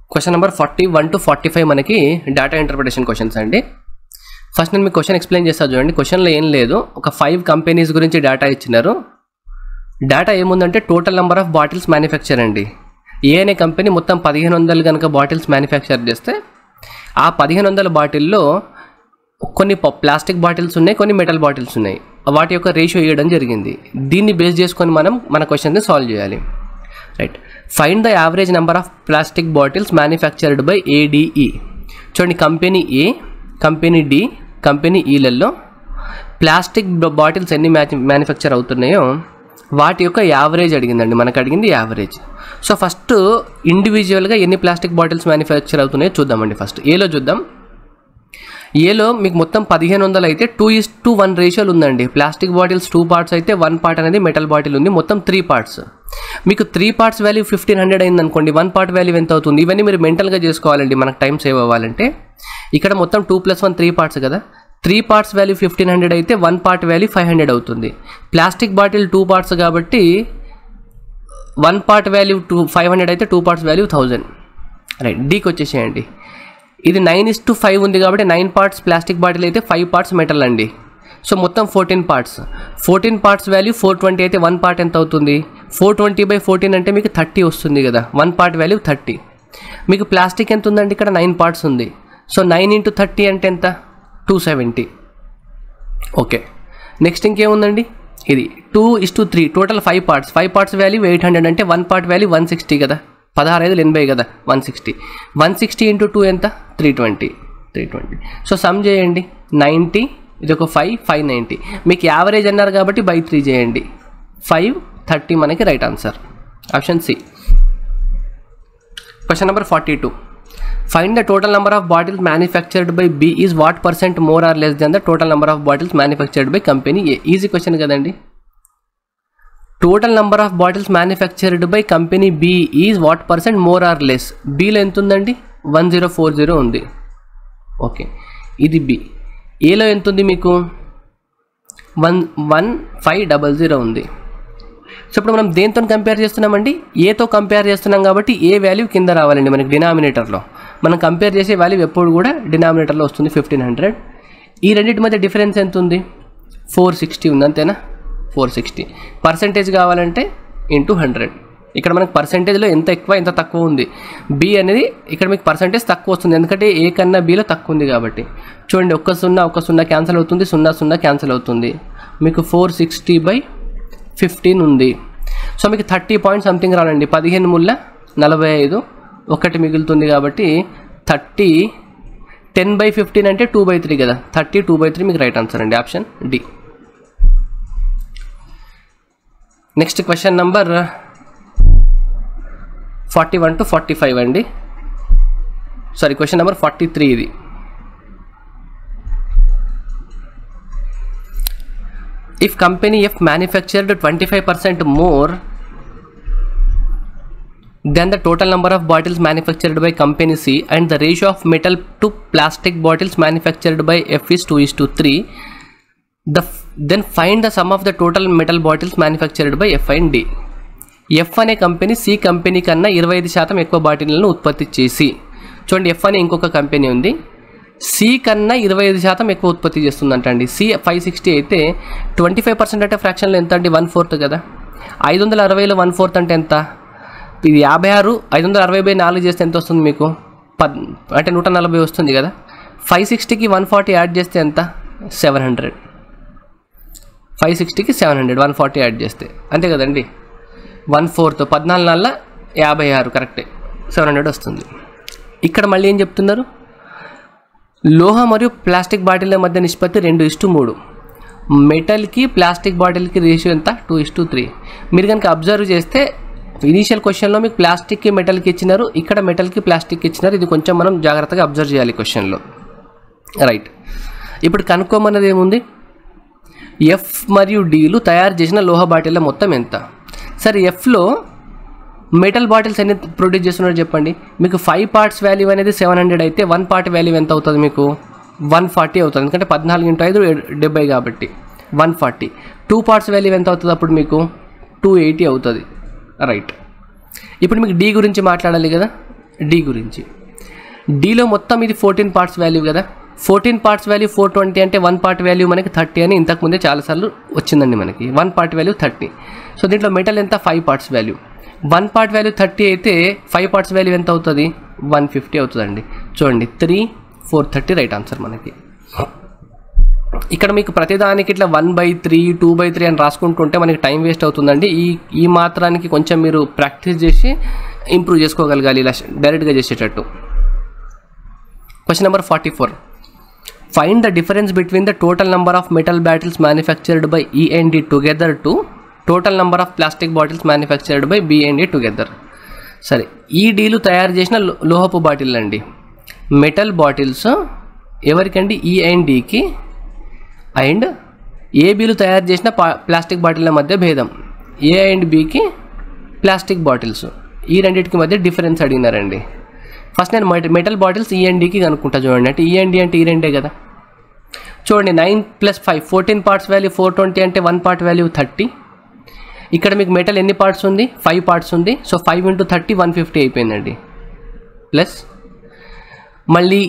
Question number forty one to forty five మనకి data interpretation questions అండి first నేను మీకు క్వశ్చన్ ఎక్స్ప్లెయిన్ చేస్తాను చూడండి క్వశ్చన్లో ఏం లేదు ఒక ఫైవ్ కంపెనీస్ గురించి డేటా ఇచ్చినారు డేటా ఏముందంటే total number of bottles manufacture అండి ఏ అనే కంపెనీ మొత్తం పదిహేను వందలు కనుక బాటిల్స్ మ్యానుఫ్యాక్చర్ చేస్తే ఆ పదిహేను వందల బాటిల్లో కొన్ని ప్లాస్టిక్ బాటిల్స్ ఉన్నాయి కొన్ని మెటల్ బాటిల్స్ ఉన్నాయి వాటి యొక్క రేషియో ఇవ్వడం జరిగింది దీన్ని బేస్ చేసుకొని మనం మన క్వశ్చన్ని సాల్వ్ చేయాలి right find the average number of plastic bottles manufactured by A D E చూడండి company A company D company ఈలలో ప్లాస్టిక్ బాటిల్స్ ఎన్ని మ్యానుఫ్యాక్చర్ అవుతున్నాయో వాటి యొక్క యావరేజ్ అడిగిందండి మనకు అడిగింది యావరేజ్ సో ఫస్ట్ ఇండివిజువల్గా ఎన్ని ప్లాస్టిక్ బాటిల్స్ మ్యానుఫ్యాక్చర్ అవుతున్నాయో చూద్దామండి ఫస్ట్ ఏలో చూద్దాం ఏలో మీకు మొత్తం పదిహేను వందలు అయితే టూ ఇస్ టు వన్ రేషియోలు ఉందండి ప్లాస్టిక్ బాటిల్స్ టూ పార్ట్స్ అయితే వన్ పార్ట్ అనేది మెటల్ బాటిల్ ఉంది మొత్తం త్రీ పార్ట్స్ మీకు three parts value fifteen hundred అయింది అనుకోండి వన్ పార్ట్ వాల్యూ ఎంత అవుతుంది ఇవన్నీ మీరు మెంటల్గా చేసుకోవాలండి మనకు టైం సేవ్ అవ్వాలంటే ఇక్కడ మొత్తం two plus one three parts కదా three parts value fifteen hundred అయితే one part value five hundred అవుతుంది ప్లాస్టిక్ బాటిల్ టూ పార్ట్స్ కాబట్టి one part value two five hundred అయితే two parts value thousand right డీకి వచ్చేసేయండి ఇది నైన్ ఇస్ టు ఫైవ్ ఉంది కాబట్టి నైన్ పార్ట్స్ ప్లాస్టిక్ బాటిల్ అయితే ఫైవ్ పార్ట్స్ మెటల్ అండి సో మొత్తం fourteen parts fourteen parts value four twenty అయితే వన్ పార్ట్ ఎంత అవుతుంది ఫోర్ ట్వంటీ బై ఫోర్టీన్ అంటే మీకు థర్టీ వస్తుంది కదా వన్ పార్ట్ వాల్యూ థర్టీ మీకు ప్లాస్టిక్ ఎంత ఉందండి ఇక్కడ నైన్ పార్ట్స్ ఉంది సో నైన్ ఇంటూ థర్టీ అంటే ఎంత టూ సెవెంటీ ఓకే నెక్స్ట్ ఇంకేముందండి ఇది two is to three total five parts five parts value eight hundred అంటే one part value one sixty కదా పదహారు ఐదు ఎనభై కదా one sixty one sixty into two ఎంత three twenty three twenty so sum చేయండి నైంటీ ఇది ఒక ఫైవ్ ఫైవ్ నైంటీ మీకు యావరేజ్ అన్నారు కాబట్టి బై త్రీ చేయండి ఫైవ్ థర్టీ మనకి right answer option C question number forty two find the total number of bottles manufactured by B is what percent more or less than the total number of bottles manufactured by company A easy question కదండి total number of bottles manufactured by company B is what percent more or less బీలో ఎంత ఉందండి one zero four zero ఉంది okay ఇది B ఏలో ఎంత ఉంది మీకు one one five double zero ఉంది సో ఇప్పుడు మనం దేంతో కంపేర్ చేస్తున్నామండి ఏతో కంపేర్ చేస్తున్నాం కాబట్టి ఏ వాల్యూ కింద రావాలండి మనకి డినామినేటర్లో మనం కంపేర్ చేసే వాల్యూ ఎప్పుడు కూడా డినామినేటర్లో వస్తుంది ఫిఫ్టీన్ హండ్రెడ్ ఈ రెండింటి మధ్య డిఫరెన్స్ ఎంత ఉంది ఫోర్ సిక్స్టీ ఉంది అంతేనా ఫోర్ సిక్స్టీ పర్సంటేజ్ కావాలంటే ఇంటూ హండ్రెడ్ ఇక్కడ మనకి పర్సంటేజ్లో ఎంత ఎక్కువ ఎంత తక్కువ ఉంది బి అనేది ఇక్కడ మీకు పర్సంటేజ్ తక్కువ వస్తుంది ఎందుకంటే ఏ కన్నా బిలో తక్కువ ఉంది కాబట్టి చూడండి ఒక్క సున్నా ఒక్క సున్నా క్యాన్సిల్ అవుతుంది సున్నా సున్నా క్యాన్సిల్ అవుతుంది మీకు ఫోర్ సిక్స్టీ బై ఫిఫ్టీన్ ఉంది సో మీకు థర్టీ పాయింట్ సంథింగ్ రానండి పదిహేను ముళ్ళ నలభై ఐదు ఒకటి మిగులుతుంది కాబట్టి థర్టీ టెన్ బై ఫిఫ్టీన్ అంటే టూ బై త్రీ కదా థర్టీ టూ బై త్రీ మీకు రైట్ ఆన్సర్ అండి option D next question number forty one to forty five అండి sorry question number forty three ఇది if company F manufactured 25% more than the total number of bottles manufactured by company C and the ratio of metal to plastic bottles manufactured by F is 2 is to 3 the then find the sum of the total metal bottles manufactured by F and D F అనే company C company కన్నా ఇరవై ఐదు శాతం ఎక్కువ బాటిళ్లను ఉత్పత్తి చేసి చూడండి F అనే ఇంకొక కంపెనీ ఉంది సి కన్నా ఇరవై ఐదు శాతం ఎక్కువ ఉత్పత్తి చేస్తుందంట అండి సి ఫైవ్ సిక్స్టీ అయితే ట్వంటీ ఫైవ్ పర్సెంట్ అంటే ఫ్రాక్షన్లో ఎంత అండి వన్ ఫోర్త్ కదా ఐదు వందల అరవైలో వన్ ఫోర్త్ అంటే ఎంత ఇది యాభై ఆరు ఐదు వందల అరవై బై నాలుగు చేస్తే ఎంత వస్తుంది మీకు పద్ అంటే నూట నలభై వస్తుంది కదా ఫైవ్ సిక్స్టీకి వన్ ఫార్టీ యాడ్ చేస్తే ఎంత సెవెన్ హండ్రెడ్ ఫైవ్ సిక్స్టీకి seven hundred one forty add చేస్తే అంతే కదండి వన్ ఫోర్త్ పద్నాలుగు నెలల యాభై ఆరు కరెక్టే సెవెన్ హండ్రెడ్ వస్తుంది ఇక్కడ మళ్ళీ ఏం చెప్తున్నారు లోహ మరియు ప్లాస్టిక్ బాటిల్ మధ్య నిష్పత్తి రెండు ఇస్టు మూడు మెటల్కి ప్లాస్టిక్ బాటిల్కి రేషియో ఎంత టూ ఇస్టు త్రీ మీరు కనుక అబ్జర్వ్ చేస్తే ఇనీషియల్ క్వశ్చన్లో మీకు ప్లాస్టిక్కి మెటల్కి ఇచ్చినారు ఇక్కడ మెటల్కి ప్లాస్టిక్కి ఇచ్చినారు ఇది కొంచెం మనం జాగ్రత్తగా అబ్జర్వ్ చేయాలి క్వశ్చన్లో రైట్ ఇప్పుడు కనుక్కోమన్నది ఏముంది ఎఫ్ మరియు డీలు తయారు చేసిన లోహ బాటిళ్ళ మొత్తం ఎంత సరే ఎఫ్లో మెటల్ బాటిల్స్ ఎన్ని ప్రొడ్యూస్ చేస్తున్నారో చెప్పండి మీకు ఫైవ్ పార్ట్స్ వాల్యూ అనేది సెవెన్ హండ్రెడ్ అయితే వన్ పార్ట్ వాల్యూ ఎంత అవుతుంది మీకు వన్ ఫార్టీ అవుతుంది ఎందుకంటే పద్నాలుగు ఇంటూ ఐదు డెబ్బై కాబట్టి one forty two parts value ఎంత అవుతుంది అప్పుడు మీకు టూ ఎయిటీ అవుతుంది రైట్ ఇప్పుడు మీకు డి గురించి మాట్లాడాలి కదా డి గురించి డీలో మొత్తం ఇది ఫోర్టీన్ పార్ట్స్ వాల్యూ కదా fourteen parts value four twenty అంటే వన్ పార్ట్ వాల్యూ మనకి థర్టీ అని ఇంతకుముందే చాలాసార్లు వచ్చిందండి మనకి one part value thirty so దీంట్లో మెటల్ ఎంత five parts value one part value thirty అయితే ఫైవ్ పార్ట్స్ వాల్యూ ఎంత అవుతుంది వన్ ఫిఫ్టీ అవుతుందండి చూడండి three four thirty right answer మనకి ఇక్కడ మీకు ప్రతిదానికి ఇట్లా one by three two by three అని రాసుకుంటుంటే మనకి టైం వేస్ట్ అవుతుందండి ఈ ఈ మాత్రానికి కొంచెం మీరు ప్రాక్టీస్ చేసి ఇంప్రూవ్ చేసుకోగలగాలి ఇలా డైరెక్ట్గా చేసేటట్టు question number forty four find the difference between the total number of metal bottles manufactured by E and D together to total number of plastic bottles manufactured by B and D together సరే ఈ deal తయారు చేసిన లో- లోహపు bottle అండి metal bottles ఎవరికండి ఈ and డికి and ఏబీలు తయారు చేసిన పా ప్లాస్టిక్ బాటిళ్ళ మధ్య భేదం ఏ అండ్ బికి ప్లాస్టిక్ బాటిల్స్ ఈ రెండింటికి మధ్య డిఫరెన్స్ అడిగినారండి ఫస్ట్ నేను మెట- మెటల్ బాటిల్స్ ఈ అండ్ డికి కనుక్కుంటా చూడండి అంటే ఈ అండ్ డి అంటే ఈ రెండే కదా చూడండి nine plus five fourteen parts value four twenty అంటే వన్ పార్ట్ వాల్యూ థర్టీ ఇక్కడ మీకు మెటల్ ఎన్ని పార్ట్స్ ఉంది ఫైవ్ పార్ట్స్ ఉంది so five into thirty one fifty అయిపోయిందండి ప్లస్ మళ్ళీ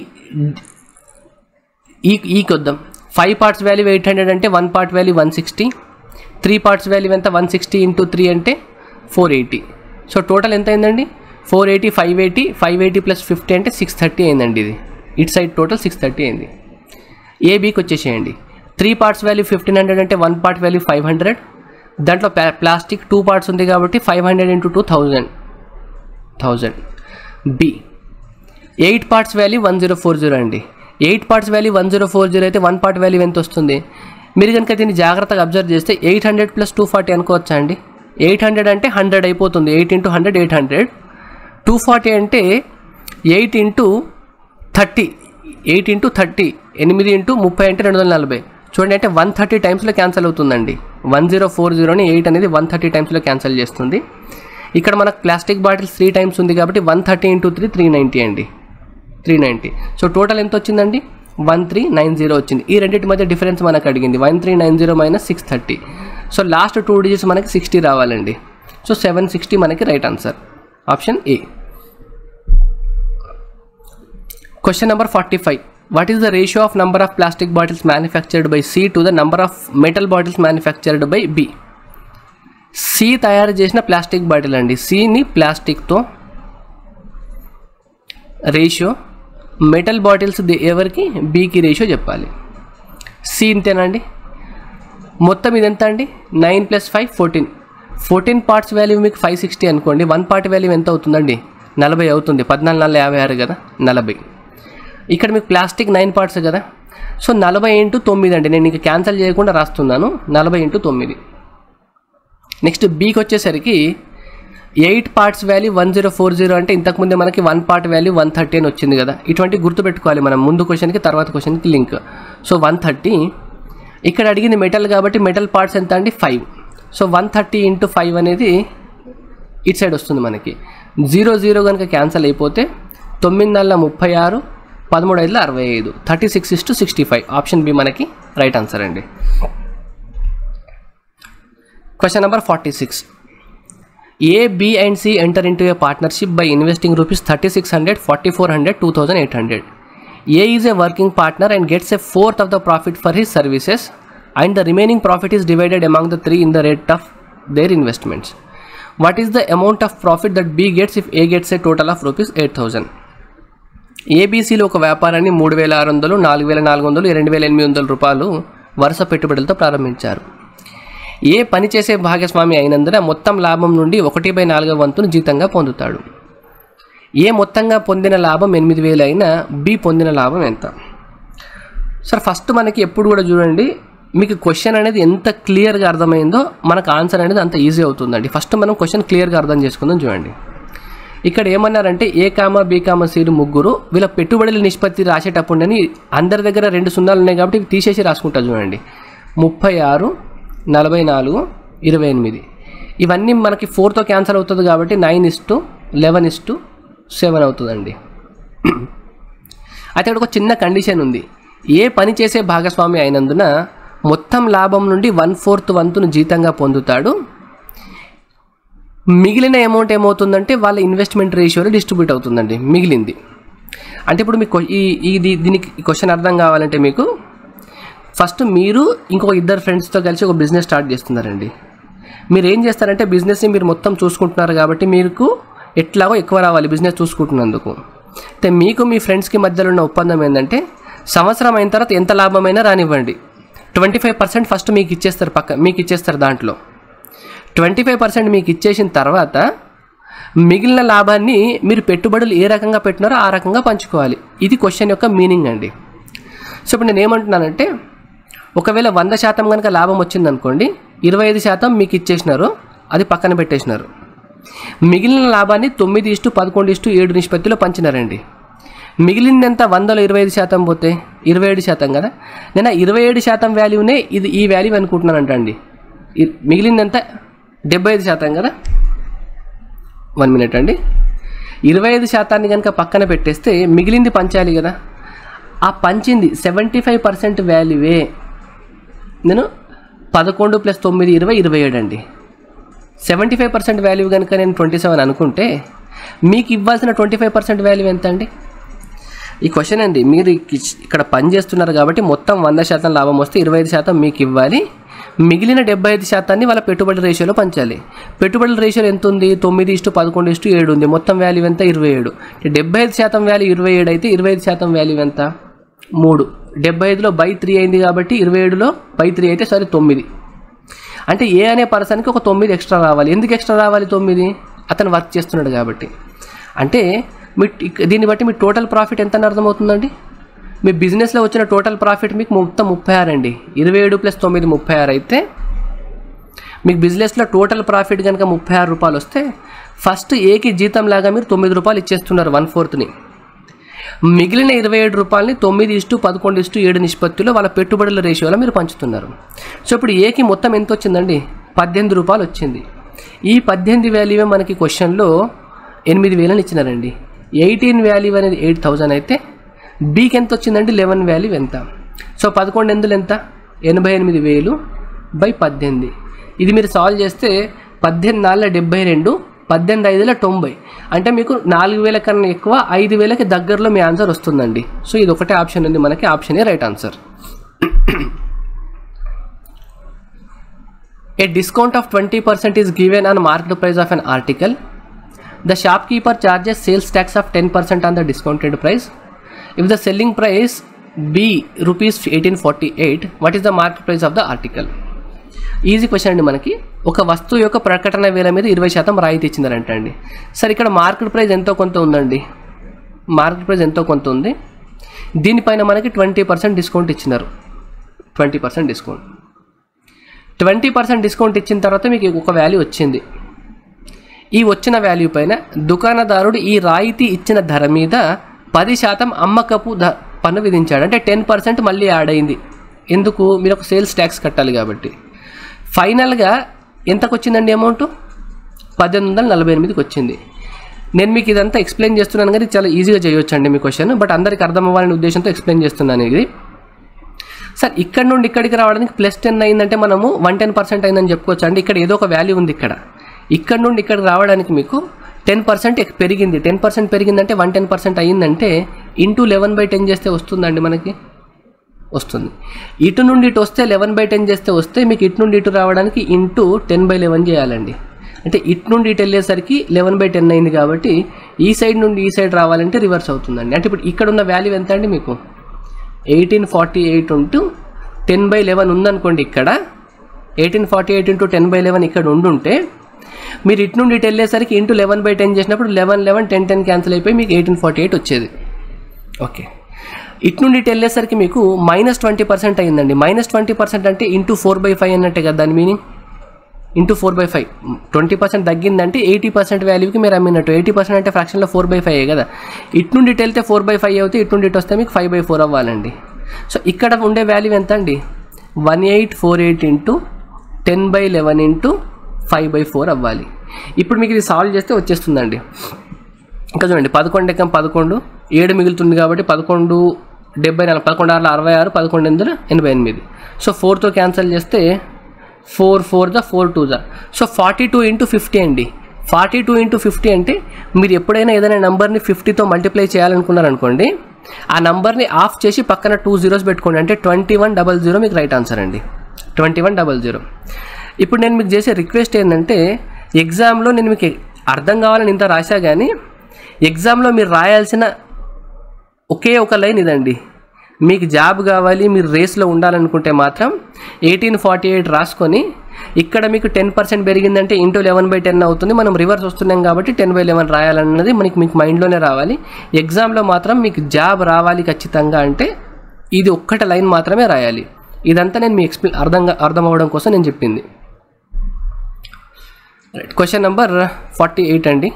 ఈ ఈకి వద్దాం five parts value eight hundred అంటే one part value one sixty three parts value ఎంత వన్ సిక్స్టీ ఇంటూ త్రీ అంటే ఫోర్ ఎయిటీ సో టోటల్ ఎంత అయిందండి four eighty five eighty five eighty plus fifty అంటే సిక్స్ థర్టీ అయిందండి ఇది ఇటు side total six thirty అయింది ఏబీకి వచ్చేసేయండి three parts value fifteen hundred అంటే one part value five hundred దాంట్లో ప్లా- ప్లాస్టిక్ టూ పార్ట్స్ ఉంది కాబట్టి five hundred into two thousand thousand B eight parts value one zero four zero అండి eight parts value one zero four zero అయితే one part value ఎంత వస్తుంది మీరు కనుక దీన్ని జాగ్రత్తగా అబ్జర్వ్ చేస్తే eight hundred plus two forty అనుకోవచ్చా అండి ఎయిట్ హండ్రెడ్ అంటే హండ్రెడ్ అయిపోతుంది eight into hundred eight hundred two forty అంటే eight into thirty eight into thirty ఎనిమిది ఇంటూ ముప్పై అంటే రెండు వందల నలభై చూడండి అంటే వన్ థర్టీ టైమ్స్లో క్యాన్సిల్ అవుతుందండి వన్ జీరో ఫోర్ జీరోని ఎయిట్ అనేది వన్ థర్టీ టైమ్స్లో క్యాన్సిల్ చేస్తుంది ఇక్కడ మనకు ప్లాస్టిక్ బాటిల్స్ త్రీ టైమ్స్ ఉంది కాబట్టి one thirty into three three ninety అండి త్రీ నైంటీ సో టోటల్ ఎంత వచ్చిందండి వన్ త్రీ నైన్ జీరో వచ్చింది ఈ రెండింటి మధ్య డిఫరెన్స్ మనకు అడిగింది one three nine zero minus six thirty so last two digits మనకి సిక్స్టీ రావాలండి సో సెవెన్ సిక్స్టీ మనకి right answer option A question number forty five what is the ratio of number of plastic bottles manufactured by C to the number of metal bottles manufactured by B C తయారు చేసిన plastic bottle అండి సిని ప్లాస్టిక్తో ratio metal bottles ది- ఎవరికి బీకి ratio చెప్పాలి C ఇంతేనండి మొత్తం ఇది ఎంత అండి nine plus five fourteen fourteen parts value మీకు ఫైవ్ సిక్స్టీ అనుకోండి వన్ పార్ట్ వాల్యూ ఎంత అవుతుందండి నలభై అవుతుంది పద్నాలుగు నాలుగు యాభై ఆరు కదా నలభై ఇక్కడ మీకు ప్లాస్టిక్ నైన్ పార్ట్స్ కదా సో నలభై ఇంటూ తొమ్మిది అండి నేను ఇంకా క్యాన్సిల్ చేయకుండా రాస్తున్నాను నలభై ఇంటూ తొమ్మిది నెక్స్ట్ బీకి వచ్చేసరికి eight parts value one zero four zero అంటే ఇంతకుముందే మనకి one part value one thirty అని వచ్చింది కదా ఇటువంటి గుర్తుపెట్టుకోవాలి మనం ముందు క్వశ్చన్కి తర్వాత క్వశ్చన్కి లింక్ సో వన్ థర్టీ ఇక్కడ అడిగింది మెటల్ కాబట్టి మెటల్ పార్ట్స్ ఎంత అండి five so one thirty into five అనేది ఇటు సైడ్ వస్తుంది మనకి జీరో జీరో కనుక క్యాన్సిల్ అయిపోతే తొమ్మిది నెలల ముప్పై ఆరు పదమూడు ఐదుల అరవై ఐదు thirty six is to sixty five option B మనకి రైట్ ఆన్సర్ అండి question number forty six A B and C enter into a partnership by investing rupees thirty six hundred forty four hundred two thousand eight hundred A is a working partner and gets a fourth of the profit for his services and the remaining profit is divided among the three in the rate of there investments what is the amount of profit that B gets if A gets a total of rupees eight thousand ఏబీసీలో ఒక వ్యాపారాన్ని మూడు వేల ఆరు వందలు నాలుగు వేల నాలుగు వందలు రెండు వేల ఎనిమిది వందల రూపాయలు వరుస పెట్టుబడులతో ప్రారంభించారు ఏ పని చేసే భాగస్వామి అయినందున మొత్తం లాభం నుండి ఒకటి బై నాలుగవ వంతును జీతంగా పొందుతాడు ఏ మొత్తంగా పొందిన లాభం ఎనిమిది వేలు అయినా బి పొందిన లాభం ఎంత సార్ ఫస్ట్ మనకి ఎప్పుడు కూడా చూడండి మీకు క్వశ్చన్ అనేది ఎంత క్లియర్గా అర్థమైందో మనకు ఆన్సర్ అనేది అంత ఈజీ అవుతుందండి ఫస్ట్ మనం క్వశ్చన్ క్లియర్గా అర్థం చేసుకుందాం చూడండి ఇక్కడ ఏమన్నారంటే ఏ కామ బి కామ సీలు ముగ్గురు వీళ్ళ పెట్టుబడుల నిష్పత్తి రాసేటప్పుడని అందరి దగ్గర రెండు సున్నాలు ఉన్నాయి కాబట్టి ఇవి తీసేసి రాసుకుంటా చూడండి ముప్పై ఆరు నలభై నాలుగు ఇరవై ఎనిమిది ఇవన్నీ మనకి ఫోర్తో క్యాన్సల్ అవుతుంది కాబట్టి nine is to eleven is to seven అవుతుందండి అయితే ఇక్కడ ఒక చిన్న కండిషన్ ఉంది ఏ పని చేసే భాగస్వామి అయినందున మొత్తం లాభం నుండి వన్ ఫోర్త్ వంతును జీతంగా పొందుతాడు మిగిలిన అమౌంట్ ఏమవుతుందంటే వాళ్ళ ఇన్వెస్ట్మెంట్ రేషియోలో డిస్ట్రిబ్యూట్ అవుతుందండి మిగిలింది అంటే ఇప్పుడు మీకు ఈ ఇది దీనికి క్వశ్చన్ అర్థం కావాలంటే మీకు ఫస్ట్ మీరు ఇంకొక ఇద్దరు ఫ్రెండ్స్తో కలిసి ఒక బిజినెస్ స్టార్ట్ చేస్తున్నారండి మీరు ఏం చేస్తారంటే బిజినెస్ని మీరు మొత్తం చూసుకుంటున్నారు కాబట్టి మీకు ఎట్లాగో ఎక్కువ రావాలి బిజినెస్ చూసుకుంటున్నందుకు అయితే మీకు మీ ఫ్రెండ్స్కి మధ్యలో ఉన్న ఒప్పందం ఏంటంటే సంవత్సరం అయిన తర్వాత ఎంత లాభమైనా రానివ్వండి ట్వంటీ ఫైవ్ పర్సెంట్ ఫస్ట్ మీకు ఇచ్చేస్తారు పక్క మీకు ఇచ్చేస్తారు దాంట్లో ట్వంటీ ఫైవ్ పర్సెంట్ మీకు ఇచ్చేసిన తర్వాత మిగిలిన లాభాన్ని మీరు పెట్టుబడులు ఏ రకంగా పెట్టినారో ఆ రకంగా పంచుకోవాలి ఇది క్వశ్చన్ యొక్క మీనింగ్ అండి సో ఇప్పుడు నేను ఏమంటున్నానంటే ఒకవేళ వంద శాతం కనుక లాభం వచ్చిందనుకోండి ఇరవై ఐదు శాతం మీకు ఇచ్చేసినారు అది పక్కన పెట్టేసినారు మిగిలిన లాభాన్ని తొమ్మిది ఇష్టు పదకొండు ఇష్టు ఏడు నిష్పత్తిలో పంచినారండి మిగిలిందంత వందలో ఇరవై ఐదు శాతం పోతే ఇరవై ఏడు శాతం కదా నేను ఆ ఇరవై ఏడు శాతం వాల్యూనే ఇది ఈ వాల్యూ అనుకుంటున్నానంట అండి ఇ- మిగిలిందంత డెబ్బై ఐదు శాతం కదా వన్ మినిట్ అండి ఇరవై ఐదు శాతాన్ని కనుక పక్కన పెట్టేస్తే మిగిలింది పంచాలి కదా ఆ పంచింది సెవెంటీ ఫైవ్ పర్సెంట్ వాల్యూవే నేను పదకొండు ప్లస్ తొమ్మిది ఇరవై ఇరవై ఏడు అండి సెవెంటీ ఫైవ్ పర్సెంట్ వాల్యూ కనుక నేను ట్వంటీ సెవెన్ అనుకుంటే మీకు ఇవ్వాల్సిన ట్వంటీ ఫైవ్ పర్సెంట్ వాల్యూ ఎంత అండి ఈ క్వశ్చన్ అండి మీరు ఇక్- ఇక్కడ పని చేస్తున్నారు కాబట్టి మొత్తం వంద శాతం లాభం వస్తే ఇరవై ఐదు శాతం మీకు ఇవ్వాలి మిగిలిన డెబ్బై ఐదు శాతాన్ని వాళ్ళ పెట్టుబడి రేషియోలో పంచాలి పెట్టుబడుల రేషియో ఎంత ఉంది తొమ్మిది ఇష్టు పదకొండు ఇష్టు ఏడు ఉంది మొత్తం వాల్యూ ఎంత ఇరవై ఏడు డెబ్బై ఐదు శాతం వాల్యూ ఇరవై ఏడు అయితే ఇరవై ఐదు శాతం వాల్యూ ఎంత మూడు డెబ్బై ఐదులో బై త్రీ అయింది కాబట్టి ఇరవై ఏడులో బై త్రీ అయితే సరే తొమ్మిది అంటే ఏ అనే పర్సన్కి ఒక తొమ్మిది ఎక్స్ట్రా రావాలి ఎందుకు ఎక్స్ట్రా రావాలి తొమ్మిది అతను వర్క్ చేస్తున్నాడు కాబట్టి అంటే మీ ఇక్- దీన్ని బట్టి మీ టోటల్ ప్రాఫిట్ ఎంత అని అర్థమవుతుందండి మీ బిజినెస్లో వచ్చిన టోటల్ ప్రాఫిట్ మీకు మొత్తం ముప్పై ఆరు అండి ఇరవై ఏడు ప్లస్ తొమ్మిది ముప్పై ఆరు అయితే మీకు బిజినెస్లో టోటల్ ప్రాఫిట్ కనుక ముప్పై ఆరు రూపాయలు వస్తే ఫస్ట్ ఏకి జీతం లాగా మీరు తొమ్మిది రూపాయలు ఇచ్చేస్తున్నారు వన్ ఫోర్త్ని మిగిలిన ఇరవై ఏడు రూపాయలని తొమ్మిది ఇష్టు పదకొండు ఇష్టు ఏడు నిష్పత్తిలో వాళ్ళ పెట్టుబడుల రేషియోలో మీరు పంచుతున్నారు సో ఇప్పుడు ఏకి మొత్తం ఎంత వచ్చిందండి పద్దెనిమిది రూపాయలు వచ్చింది ఈ పద్దెనిమిది వాల్యూవే మనకి క్వశ్చన్లో ఎనిమిది వేలని ఇచ్చినారండి ఎయిటీన్ వాల్యూ అనేది ఎయిట్ థౌజండ్ అయితే బీకి ఎంత వచ్చిందండి లెవెన్ వాల్యూ ఎంత సో పదకొండు ఎందులు ఎంత ఎనభై ఎనిమిది వేలు బై పద్దెనిమిది ఇది మీరు సాల్వ్ చేస్తే పద్దెనిమిది నాలుగు డెబ్బై రెండు పద్దెనిమిది ఐదుల తొంభై అంటే మీకు నాలుగు వేల కన్నా ఎక్కువ ఐదు వేలకి దగ్గరలో మీ ఆన్సర్ వస్తుందండి సో ఇది ఒకటే ఆప్షన్ ఉంది మనకి option A right answer A discount of 20% is given on market price of an article. The shopkeeper charges sales tax of 10% on the discounted price. If the selling price be rupees 1848, what is the market price of the article? Easy question అండి మనకి ఒక వస్తువు యొక్క ప్రకటన వేల మీద ఇరవై శాతం రాయితీ ఇచ్చిందనంట అండి సరే ఇక్కడ మార్కెట్ ప్రైస్ ఎంతో కొంత ఉందండి మార్కెట్ ప్రైస్ ఎంతో కొంత ఉంది దీనిపైన మనకి ట్వంటీ పర్సెంట్ డిస్కౌంట్ ఇచ్చినారు twenty percent discount twenty percent discount ఇచ్చిన తర్వాత మీకు ఒక వాల్యూ వచ్చింది ఈ వచ్చిన వాల్యూ పైన దుకాణదారుడు ఈ రాయితీ ఇచ్చిన ధర మీద పది శాతం అమ్మకపు ధ పన్ను విధించాడు అంటే టెన్ పర్సెంట్ మళ్ళీ యాడ్ అయింది ఎందుకు మీరు ఒక సేల్స్ ట్యాక్స్ కట్టాలి కాబట్టి ఫైనల్గా ఎంతకు వచ్చిందండి అమౌంట్ పద్దెనిమిది వందల నలభై ఎనిమిదికి వచ్చింది నేను మీకు ఇదంతా ఎక్స్ప్లెయిన్ చేస్తున్నాను కానీ చాలా ఈజీగా చేయొచ్చు అండి మీ క్వశ్చన్ బట్ అందరికి అర్థం అవ్వాలనే ఉద్దేశంతో ఎక్స్ప్లెయిన్ చేస్తున్నాను ఇది సార్ ఇక్కడ నుండి ఇక్కడికి రావడానికి ప్లస్ టెన్ అయిందంటే మనము వన్ టెన్ పర్సెంట్ అయిందని చెప్పుకోవచ్చు అండి ఇక్కడ ఏదో ఒక వాల్యూ ఉంది ఇక్కడ ఇక్కడ నుండి ఇక్కడికి రావడానికి మీకు టెన్ పర్సెంట్ పెరిగింది టెన్ పర్సెంట్ పెరిగిందంటే వన్ టెన్ పర్సెంట్ అయ్యిందంటే ఇంటూ లెవెన్ బై టెన్ చేస్తే వస్తుందండి మనకి వస్తుంది ఇటు నుండి ఇటు వస్తే లెవెన్ బై టెన్ చేస్తే వస్తే మీకు ఇటు నుండి ఇటు రావడానికి ఇంటూ టెన్ బై లెవెన్ చేయాలండి అంటే ఇటు నుండి ఇటు వెళ్ళేసరికి లెవెన్ బై టెన్ అయింది కాబట్టి ఈ సైడ్ నుండి ఈ సైడ్ రావాలంటే రివర్స్ అవుతుందండి అంటే ఇప్పుడు ఇక్కడ ఉన్న వాల్యూ ఎంత అండి మీకు eighteen forty eight into ten by eleven ఉందనుకోండి ఇక్కడ eighteen forty eight into ten by eleven ఇక్కడ ఉండుంటే మీరు ఇటు నుండి ఇటు వెళ్ళేసరికి ఇంటూ లెవెన్ బై టెన్ చేసినప్పుడు eleven eleven ten ten cancel అయిపోయి మీకు ఎయిటీన్ ఫార్టీ ఎయిట్ వచ్చేది ఓకే ఇటు నుండి ఇటు వెళ్ళేసరికి మీకు మైనస్ ట్వంటీ పర్సెంట్ అయిందండి మైనస్ ట్వంటీ పర్సెంట్ అంటే ఇంటూ ఫోర్ బై ఫైవ్ అన్నట్టే కదా దాని meaning into four by five twenty percent తగ్గిందంటే ఎయిటీ పర్సెంట్ వాల్యూకి మీరు అమ్మినట్టు ఎయిటీ పర్సెంట్ అంటే ఫ్రాక్షన్లో ఫోర్ బై ఫైవ్ కదా ఇటు నుండి ఇటు వెళ్తే ఫోర్ బై ఫైవ్ అవుతే ఇటు నుండి ఇటు వస్తే మీకు ఫైవ్ బై ఫోర్ అవ్వాలండి సో ఇక్కడ ఉండే వాల్యూ ఎంత అండి one eight four eight into ten by eleven into five by four అవ్వాలి ఇప్పుడు మీకు ఇది సాల్వ్ చేస్తే వచ్చేస్తుందండి ఇంకా చూడండి పదకొండు ఎక్కం పదకొండు ఏడు మిగులుతుంది కాబట్టి పదకొండు డెబ్బై నాలుగు పదకొండు ఆరులో అరవై ఆరు పదకొండు ఎనిమిది ఎనభై ఎనిమిది సో ఫోర్తో క్యాన్సిల్ చేస్తే four four the four two the so forty two into fifty అండి ఫార్టీ టూ ఇంటూ ఫిఫ్టీ అంటే మీరు ఎప్పుడైనా ఏదైనా నెంబర్ని ఫిఫ్టీతో మల్టిప్లై చేయాలనుకున్నారనుకోండి ఆ నెంబర్ని ఆఫ్ చేసి పక్కన టూ జీరోస్ పెట్టుకోండి అంటే ట్వంటీ వన్ డబల్ జీరో మీకు రైట్ ఆన్సర్ అండి ట్వంటీ వన్ డబల్ జీరో ఇప్పుడు నేను మీకు చేసే రిక్వెస్ట్ ఏంటంటే ఎగ్జామ్లో నేను మీకు అర్థం కావాలని ఇంత రాశా కానీ ఎగ్జామ్లో మీరు రాయాల్సిన ఒకే ఒక లైన్ ఇదండి మీకు జాబ్ కావాలి మీరు రేస్లో ఉండాలనుకుంటే మాత్రం ఎయిటీన్ ఫార్టీ ఎయిట్ రాసుకొని ఇక్కడ మీకు టెన్ పర్సెంట్ పెరిగిందంటే ఇంటూ లెవెన్ బై టెన్ అవుతుంది మనం రివర్స్ వస్తున్నాం కాబట్టి టెన్ బై లెవెన్ రాయాలన్నది మనకి మీకు మైండ్లోనే రావాలి ఎగ్జామ్లో మాత్రం మీకు జాబ్ రావాలి ఖచ్చితంగా అంటే ఇది ఒక్కటి లైన్ మాత్రమే రాయాలి ఇదంతా నేను మీ ఎక్స్ప్లెయిన్ అర్థం అర్థం అవ్వడం కోసం నేను చెప్పింది క్వశ్చన్ నెంబర్ ఫార్టీ ఎయిట్ అండి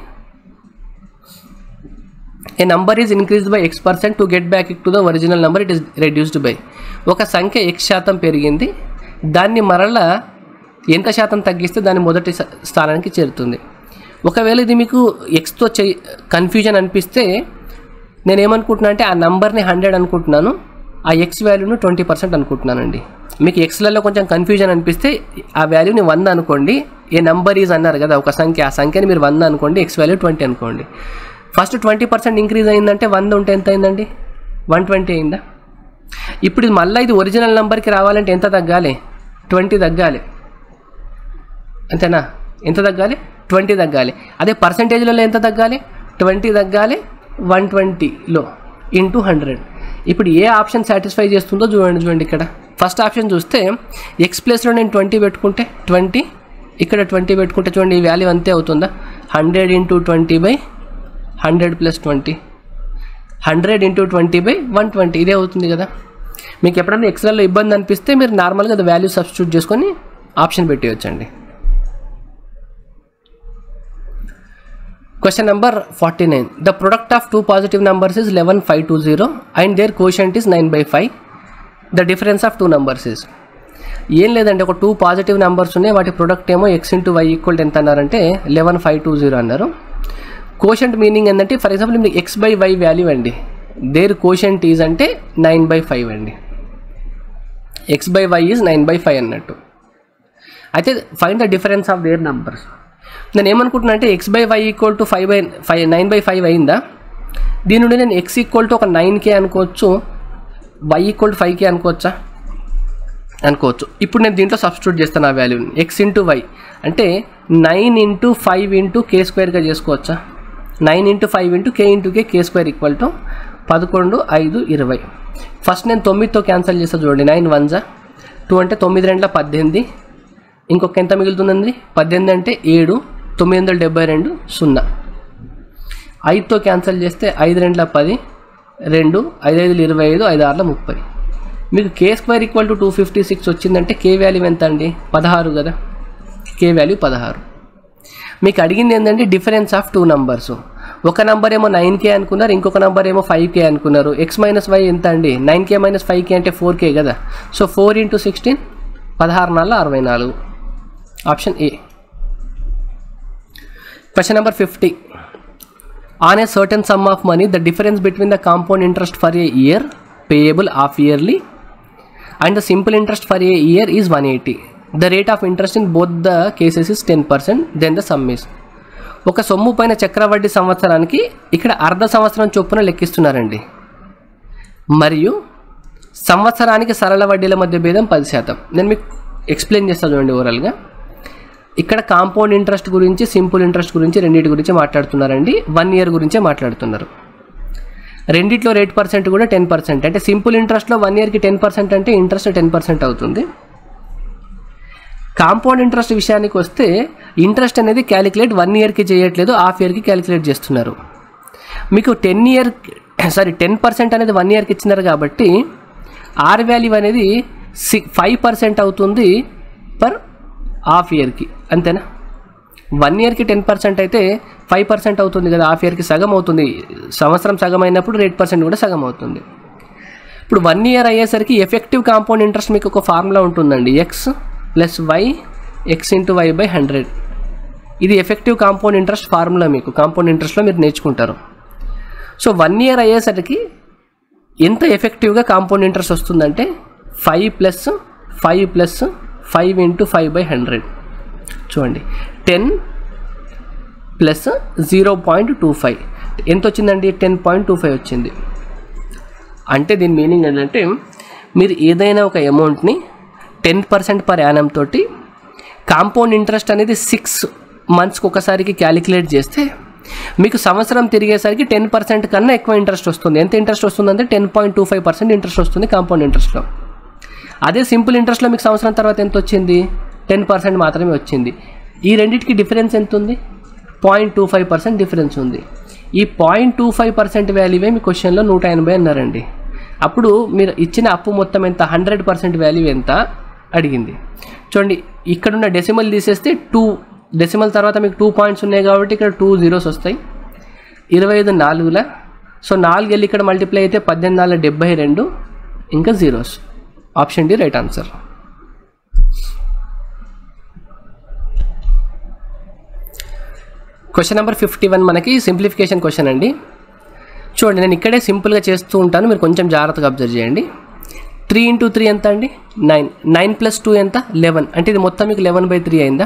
ఏ number is increase by X percent to get back to the original number it is reduced by ఒక సంఖ్య ఎక్స్ శాతం పెరిగింది దాన్ని మరలా ఎంత శాతం తగ్గిస్తే దాని మొదటి స- స్థానానికి చేరుతుంది ఒకవేళ ఇది మీకు ఎక్స్తో చే కన్ఫ్యూజన్ అనిపిస్తే నేను ఏమనుకుంటున్నా అంటే ఆ నంబర్ని హండ్రెడ్ అనుకుంటున్నాను ఆ ఎక్స్ వాల్యూను ట్వంటీ పర్సెంట్ అనుకుంటున్నానండి మీకు ఎక్స్లలో కొంచెం కన్ఫ్యూజన్ అనిపిస్తే ఆ వాల్యూని వంద అనుకోండి ఏ నంబర్ ఈజ్ అన్నారు కదా ఒక సంఖ్య ఆ సంఖ్యని మీరు వంద అనుకోండి ఎక్స్ వాల్యూ ట్వంటీ అనుకోండి ఫస్ట్ ట్వంటీ పర్సెంట్ ఇంక్రీజ్ అయిందంటే వంద ఉంటే ఎంత అయిందండి వన్ ట్వంటీ అయిందా ఇప్పుడు ఇది మళ్ళీ ఇది ఒరిజినల్ నెంబర్కి రావాలంటే ఎంత తగ్గాలి ట్వంటీ తగ్గాలి అంతేనా ఎంత తగ్గాలి ట్వంటీ తగ్గాలి అదే పర్సంటేజ్లలో ఎంత తగ్గాలి ట్వంటీ తగ్గాలి వన్ ట్వంటీలో ఇంటూ హండ్రెడ్ ఇప్పుడు ఏ ఆప్షన్ సాటిస్ఫై చేస్తుందో చూడండి చూడండి ఇక్కడ ఫస్ట్ ఆప్షన్ చూస్తే ఎక్స్ ప్లేస్లో నేను ట్వంటీ పెట్టుకుంటే ట్వంటీ ఇక్కడ ట్వంటీ పెట్టుకుంటే చూడండి ఈ వాల్యూ అంతే అవుతుందా hundred into twenty by hundred plus twenty hundred into twenty by one twenty ఇదే అవుతుంది కదా మీకు ఎప్పుడైనా ఎక్స్ఎల్లో ఇబ్బంది అనిపిస్తే మీరు నార్మల్గా అది వాల్యూ సబ్స్టిట్యూట్ చేసుకొని ఆప్షన్ పెట్టేయచ్చండి Question number 49. The product of two positive numbers is 11520 and their quotient is 9 by 5. The difference of two numbers is ఏం లేదండి ఒక టూ పాజిటివ్ నెంబర్స్ ఉన్నాయి వాటి ప్రొడక్ట్ ఏమో ఎక్స్ ఇంటూ వై ఈక్వల్ ఎంత అన్నారంటే లెవెన్ ఫైవ్ టూ జీరో అన్నారు quotient meaning ఏంటంటే ఫర్ ఎగ్జాంపుల్ మీకు ఎక్స్ బై వై వాల్యూ అండి దేర్ కోషంట్ ఈజ్ అంటే నైన్ బై ఫైవ్ అండి X by Y is nine by five అన్నట్టు అయితే fine the difference of their numbers నేను ఏమనుకుంటున్నా అంటే X by Y equal to five by five nine by five అయిందా దీని నుండి నేను ఎక్స్ ఈక్వల్ టు ఒక నైన్ కే అనుకోవచ్చు Y equal to five K అనుకోవచ్చా అనుకోవచ్చు ఇప్పుడు నేను దీంట్లో సబ్స్టిట్యూట్ చేస్తాను ఆ వాల్యూని ఎక్స్ ఇంటూ వై అంటే nine into five into K స్క్వేర్గా చేసుకోవచ్చా nine into five into K into K K square equal to పదకొండు ఐదు ఇరవై ఫస్ట్ నేను తొమ్మిదితో క్యాన్సిల్ చేస్తా చూడండి నైన్ వన్ జా టూ అంటే తొమ్మిది రెండుల పద్దెనిమిది ఇంకొక ఎంత మిగులుతుందండి పద్దెనిమిది అంటే ఏడు తొమ్మిది వందల డెబ్బై రెండు సున్నా ఐదుతో క్యాన్సిల్ చేస్తే ఐదు రెండుల పది రెండు ఐదు ఐదులు ఇరవై ఐదు ఐదు ఆరుల ముప్పై మీకు K square equal to two fifty six వచ్చిందంటే కే వాల్యూ ఎంత అండి పదహారు కదా కే వాల్యూ పదహారు మీకు అడిగింది ఏంటంటే డిఫరెన్స్ ఆఫ్ టూ నంబర్స్ ఒక నంబర్ ఏమో నైన్ కే అనుకున్నారు ఇంకొక నంబర్ ఏమో ఫైవ్ కే అనుకున్నారు ఎక్స్ మైనస్ వై ఎంత అండి nine K minus five K అంటే ఫోర్ కే కదా సో ఫోర్ ఇంటూ సిక్స్టీన్ పదహారు నాలుగు అరవై నాలుగు option A question number fifty on a certain sum of money the difference between the compound interest for a year payable half yearly and the simple interest for a year is one eighty the rate of interest in both the cases is ten percent then the sum is ఒక సొమ్ము పైన చక్రవడ్డీ సంవత్సరానికి ఇక్కడ అర్ధ సంవత్సరం చొప్పున లెక్కిస్తున్నారండి మరియు సంవత్సరానికి సరళ వడ్డీల మధ్య భేదం పది శాతం నేను మీకు ఎక్స్ప్లెయిన్ చేస్తాను చూడండి ఓవరాల్గా ఇక్కడ కాంపౌండ్ ఇంట్రెస్ట్ గురించి సింపుల్ ఇంట్రెస్ట్ గురించి రెండింటి గురించి మాట్లాడుతున్నారండి వన్ ఇయర్ గురించే మాట్లాడుతున్నారు రెండిట్లో రేట్ పర్సెంట్ కూడా టెన్ పర్సెంట్ అంటే సింపుల్ ఇంట్రెస్ట్లో వన్ ఇయర్కి టెన్ పర్సెంట్ అంటే ఇంట్రెస్ట్ టెన్ పర్సెంట్ అవుతుంది కాంపౌండ్ ఇంట్రెస్ట్ విషయానికి వస్తే ఇంట్రెస్ట్ అనేది క్యాలిక్యులేట్ వన్ ఇయర్కి చేయట్లేదు హాఫ్ ఇయర్కి క్యాలిక్యులేట్ చేస్తున్నారు మీకు ten year sorry ten percent అనేది వన్ ఇయర్కి ఇచ్చినారు కాబట్టి ఆర్ వాల్యూ అనేది సి ఫైవ్ పర్సెంట్ అవుతుంది పర్ హాఫ్ ఇయర్కి అంతేనా వన్ ఇయర్కి టెన్ పర్సెంట్ అయితే ఫైవ్ పర్సెంట్ అవుతుంది కదా హాఫ్ ఇయర్కి సగం అవుతుంది సంవత్సరం సగం అయినప్పుడు రేట్ పర్సెంట్ కూడా సగం అవుతుంది ఇప్పుడు వన్ ఇయర్ అయ్యేసరికి ఎఫెక్టివ్ కాంపౌండ్ ఇంట్రెస్ట్ మీకు ఒక ఫార్ములా ఉంటుందండి X plus Y X into Y by hundred ఇది ఎఫెక్టివ్ కాంపౌండ్ ఇంట్రెస్ట్ ఫార్ములా మీకు కాంపౌండ్ ఇంట్రెస్ట్లో మీరు నేర్చుకుంటారు సో వన్ ఇయర్ అయ్యేసరికి ఎంత ఎఫెక్టివ్గా కాంపౌండ్ ఇంట్రెస్ట్ వస్తుందంటే five plus five plus five into five by hundred చూడండి ten plus zero point two five ఎంత వచ్చిందండి టెన్ పాయింట్ టూ ఫైవ్ వచ్చింది అంటే దీని మీనింగ్ ఏంటంటే మీరు ఏదైనా ఒక అమౌంట్ని టెన్ పర్సెంట్ పర్ యానం తోటి కాంపౌండ్ ఇంట్రెస్ట్ అనేది సిక్స్ మంత్స్కి ఒకసారికి క్యాలిక్యులేట్ చేస్తే మీకు సంవత్సరం తిరిగేసరికి టెన్ పర్సెంట్ కన్నా ఎక్కువ ఇంట్రెస్ట్ వస్తుంది ఎంత ఇంట్రెస్ట్ వస్తుందంటే ten point two five percent interest వస్తుంది కాంపౌండ్ ఇంట్రెస్ట్లో అదే సింపుల్ ఇంట్రెస్ట్లో మీకు సంవత్సరం తర్వాత ఎంత వచ్చింది టెన్ పర్సెంట్ మాత్రమే వచ్చింది ఈ రెండింటికి డిఫరెన్స్ ఎంత ఉంది point two five percent difference ఉంది ఈ పాయింట్ టూ ఫైవ్ పర్సెంట్ వాల్యూవే మీ క్వశ్చన్లో నూట ఎనభై అన్నారండి అప్పుడు మీరు ఇచ్చిన అప్పు మొత్తం ఎంత హండ్రెడ్ పర్సెంట్ వాల్యూ ఎంత అడిగింది చూడండి ఇక్కడున్న డెసిమల్ తీసేస్తే టూ డెసిమల్ తర్వాత మీకు టూ పాయింట్స్ ఉన్నాయి కాబట్టి ఇక్కడ టూ జీరోస్ వస్తాయి ఇరవై ఐదు నాలుగుల సో నాలుగు వెళ్ళి ఇక్కడ మల్టిప్లై అయితే పద్దెనిమిది నాలుగు డెబ్బై రెండు ఇంకా zeros option D right answer question number fifty one మనకి సింప్లిఫికేషన్ క్వశ్చన్ అండి చూడండి నేను ఇక్కడే సింపుల్గా చేస్తూ ఉంటాను మీరు కొంచెం జాగ్రత్తగా అబ్జర్వ్ చేయండి త్రీ ఇంటూ త్రీ ఎంత అండి నైన్ నైన్ ప్లస్ టూ ఎంత లెవెన్ అంటే ఇది మొత్తం మీకు లెవెన్ బై త్రీ అయిందా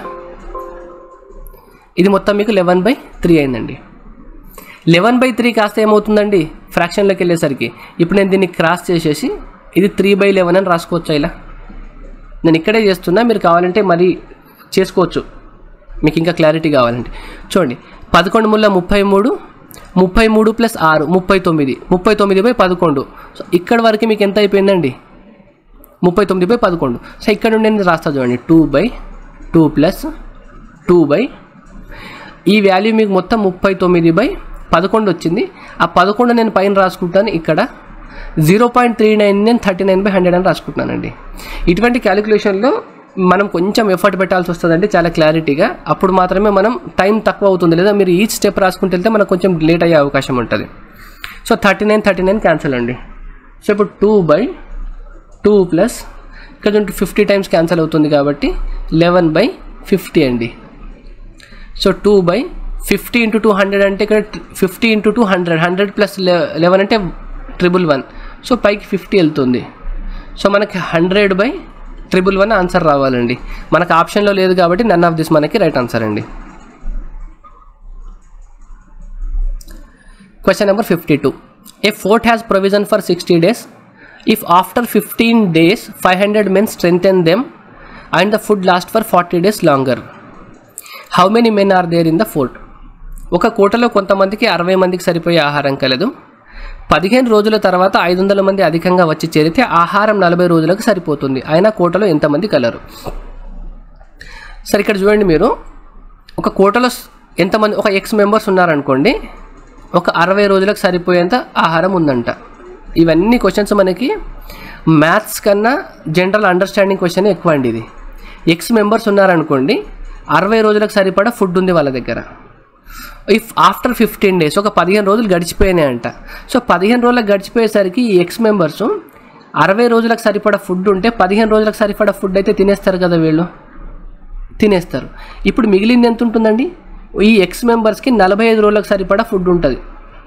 ఇది మొత్తం మీకు లెవెన్ బై త్రీ అయిందండి లెవెన్ బై త్రీ కాస్త ఏమవుతుందండి ఫ్రాక్షన్లోకి వెళ్ళేసరికి ఇప్పుడు నేను దీన్ని క్రాస్ చేసేసి ఇది త్రీ బై లెవెన్ అని రాసుకోవచ్చా ఇలా నేను ఇక్కడే చేస్తున్నా మీరు కావాలంటే మరి చేసుకోవచ్చు మీకు ఇంకా క్లారిటీ కావాలంటే చూడండి పదకొండు ముళ్ళ ముప్పై మూడు ముప్పై మూడు ప్లస్ ఆరు ముప్పై తొమ్మిది ముప్పై తొమ్మిది బై పదకొండు సో ఇక్కడ వరకు మీకు ఎంత అయిపోయిందండి ముప్పై తొమ్మిది బై పదకొండు సో ఇక్కడ నుండి నేను రాస్తా చూడండి two by two plus two by ఈ వాల్యూ మీకు మొత్తం ముప్పై తొమ్మిది బై పదకొండు వచ్చింది ఆ పదకొండు నేను పైన రాసుకుంటాను ఇక్కడ జీరో పాయింట్ త్రీ నైన్ నేను థర్టీ నైన్ బై హండ్రెడ్ అని రాసుకుంటున్నానండి ఇటువంటి క్యాలిక్యులేషన్లో మనం కొంచెం ఎఫర్ట్ పెట్టాల్సి వస్తుందండి చాలా క్లారిటీగా అప్పుడు మాత్రమే మనం టైం తక్కువ అవుతుంది లేదా మీరు ఈచ్ స్టెప్ రాసుకుంటే వెళ్తే మనకు కొంచెం లేట్ అయ్యే అవకాశం ఉంటుంది so thirty nine thirty nine cancel అండి సో ఇప్పుడు టూ బై టూ ప్లస్ ఇక్కడ ఫిఫ్టీ టైమ్స్ క్యాన్సిల్ అవుతుంది కాబట్టి లెవెన్ బై ఫిఫ్టీ అండి so two by fifty into two hundred అంటే ఇక్కడ fifty into two hundred hundred plus eleven అంటే triple one so పైకి ఫిఫ్టీ వెళ్తుంది సో మనకి hundred by triple one answer రావాలండి మనకు ఆప్షన్లో లేదు కాబట్టి నన్ ఆఫ్ దిస్ మనకి రైట్ ఆన్సర్ అండి question number fifty two a fort has provision for sixty days if after fifteen days five hundred men strengthen them and the food last for forty days longer how many men are there in the fort ఒక కోటలో కొంతమందికి అరవై మందికి సరిపోయే ఆహారం కలదు పదిహేను రోజుల తర్వాత ఐదు వందల మంది అధికంగా వచ్చి చేరితే ఆహారం నలభై రోజులకు సరిపోతుంది అయినా కోటలో ఎంతమంది కలరు సరే ఇక్కడ చూడండి మీరు ఒక కోటలో స్- ఎంతమంది ఒక ఎక్స్ మెంబర్స్ ఉన్నారనుకోండి ఒక అరవై రోజులకు సరిపోయేంత ఆహారం ఉందంట ఇవన్నీ క్వశ్చన్స్ మనకి మ్యాథ్స్ కన్నా జనరల్ అండర్స్టాండింగ్ క్వశ్చన్ ఎక్కువ అండి ఇది ఎక్స్ మెంబర్స్ ఉన్నారనుకోండి అరవై రోజులకు సరిపడా ఫుడ్ ఉంది వాళ్ళ దగ్గర ఇఫ్ ఆఫ్టర్ ఫిఫ్టీన్ డేస్ ఒక పదిహేను రోజులు గడిచిపోయినాయి అంట సో పదిహేను రోజులకు గడిచిపోయేసరికి ఈ ఎక్స్ మెంబర్స్ అరవై రోజులకు సరిపడా ఫుడ్ ఉంటే పదిహేను రోజులకు సరిపడా ఫుడ్ అయితే తినేస్తారు కదా వీళ్ళు తినేస్తారు ఇప్పుడు మిగిలింది ఎంత ఉంటుందండి ఈ ఎక్స్ మెంబర్స్కి నలభై ఐదు రోజులకు సరిపడా ఫుడ్ ఉంటుంది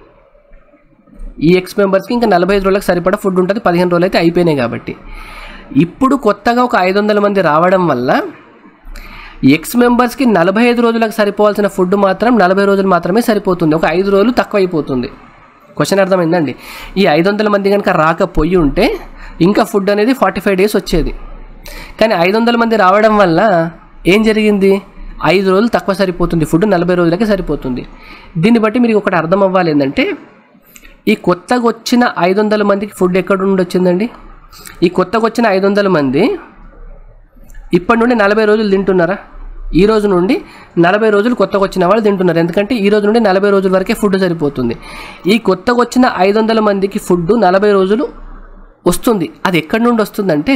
ఈ ఎక్స్ మెంబర్స్కి ఇంకా నలభై ఐదు రోజులకు సరిపడా ఫుడ్ ఉంటుంది పదిహేను రోజులు అయితే అయిపోయినాయి కాబట్టి ఇప్పుడు కొత్తగా ఒక ఐదు వందల మంది రావడం వల్ల ఎక్స్ మెంబర్స్కి నలభై ఐదు రోజులకు సరిపోవాల్సిన ఫుడ్ మాత్రం నలభై రోజులు మాత్రమే సరిపోతుంది ఒక ఐదు రోజులు తక్కువ అయిపోతుంది క్వశ్చన్ అర్థమైందండి ఈ ఐదు వందల మంది కనుక రాకపోయి ఉంటే ఇంకా ఫుడ్ అనేది ఫార్టీ ఫైవ్ డేస్ వచ్చేది కానీ ఐదు వందల మంది రావడం వల్ల ఏం జరిగింది ఐదు రోజులు తక్కువ సరిపోతుంది ఫుడ్ నలభై రోజులకే సరిపోతుంది దీన్ని బట్టి మీకు ఒకటి అర్థం అవ్వాలి ఏంటంటే ఈ కొత్తగా వచ్చిన ఐదు వందల మందికి ఫుడ్ ఎక్కడ నుండి వచ్చిందండి ఈ కొత్తగా వచ్చిన ఐదు వందల మంది ఇప్పటి నుండి నలభై రోజులు తింటున్నారా ఈ రోజు నుండి నలభై రోజులు కొత్తగా వచ్చిన వాళ్ళు తింటున్నారు ఎందుకంటే ఈ రోజు నుండి నలభై రోజుల వరకే ఫుడ్ సరిపోతుంది ఈ కొత్తగా వచ్చిన ఐదు వందల మందికి ఫుడ్ నలభై రోజులు వస్తుంది అది ఎక్కడి నుండి వస్తుందంటే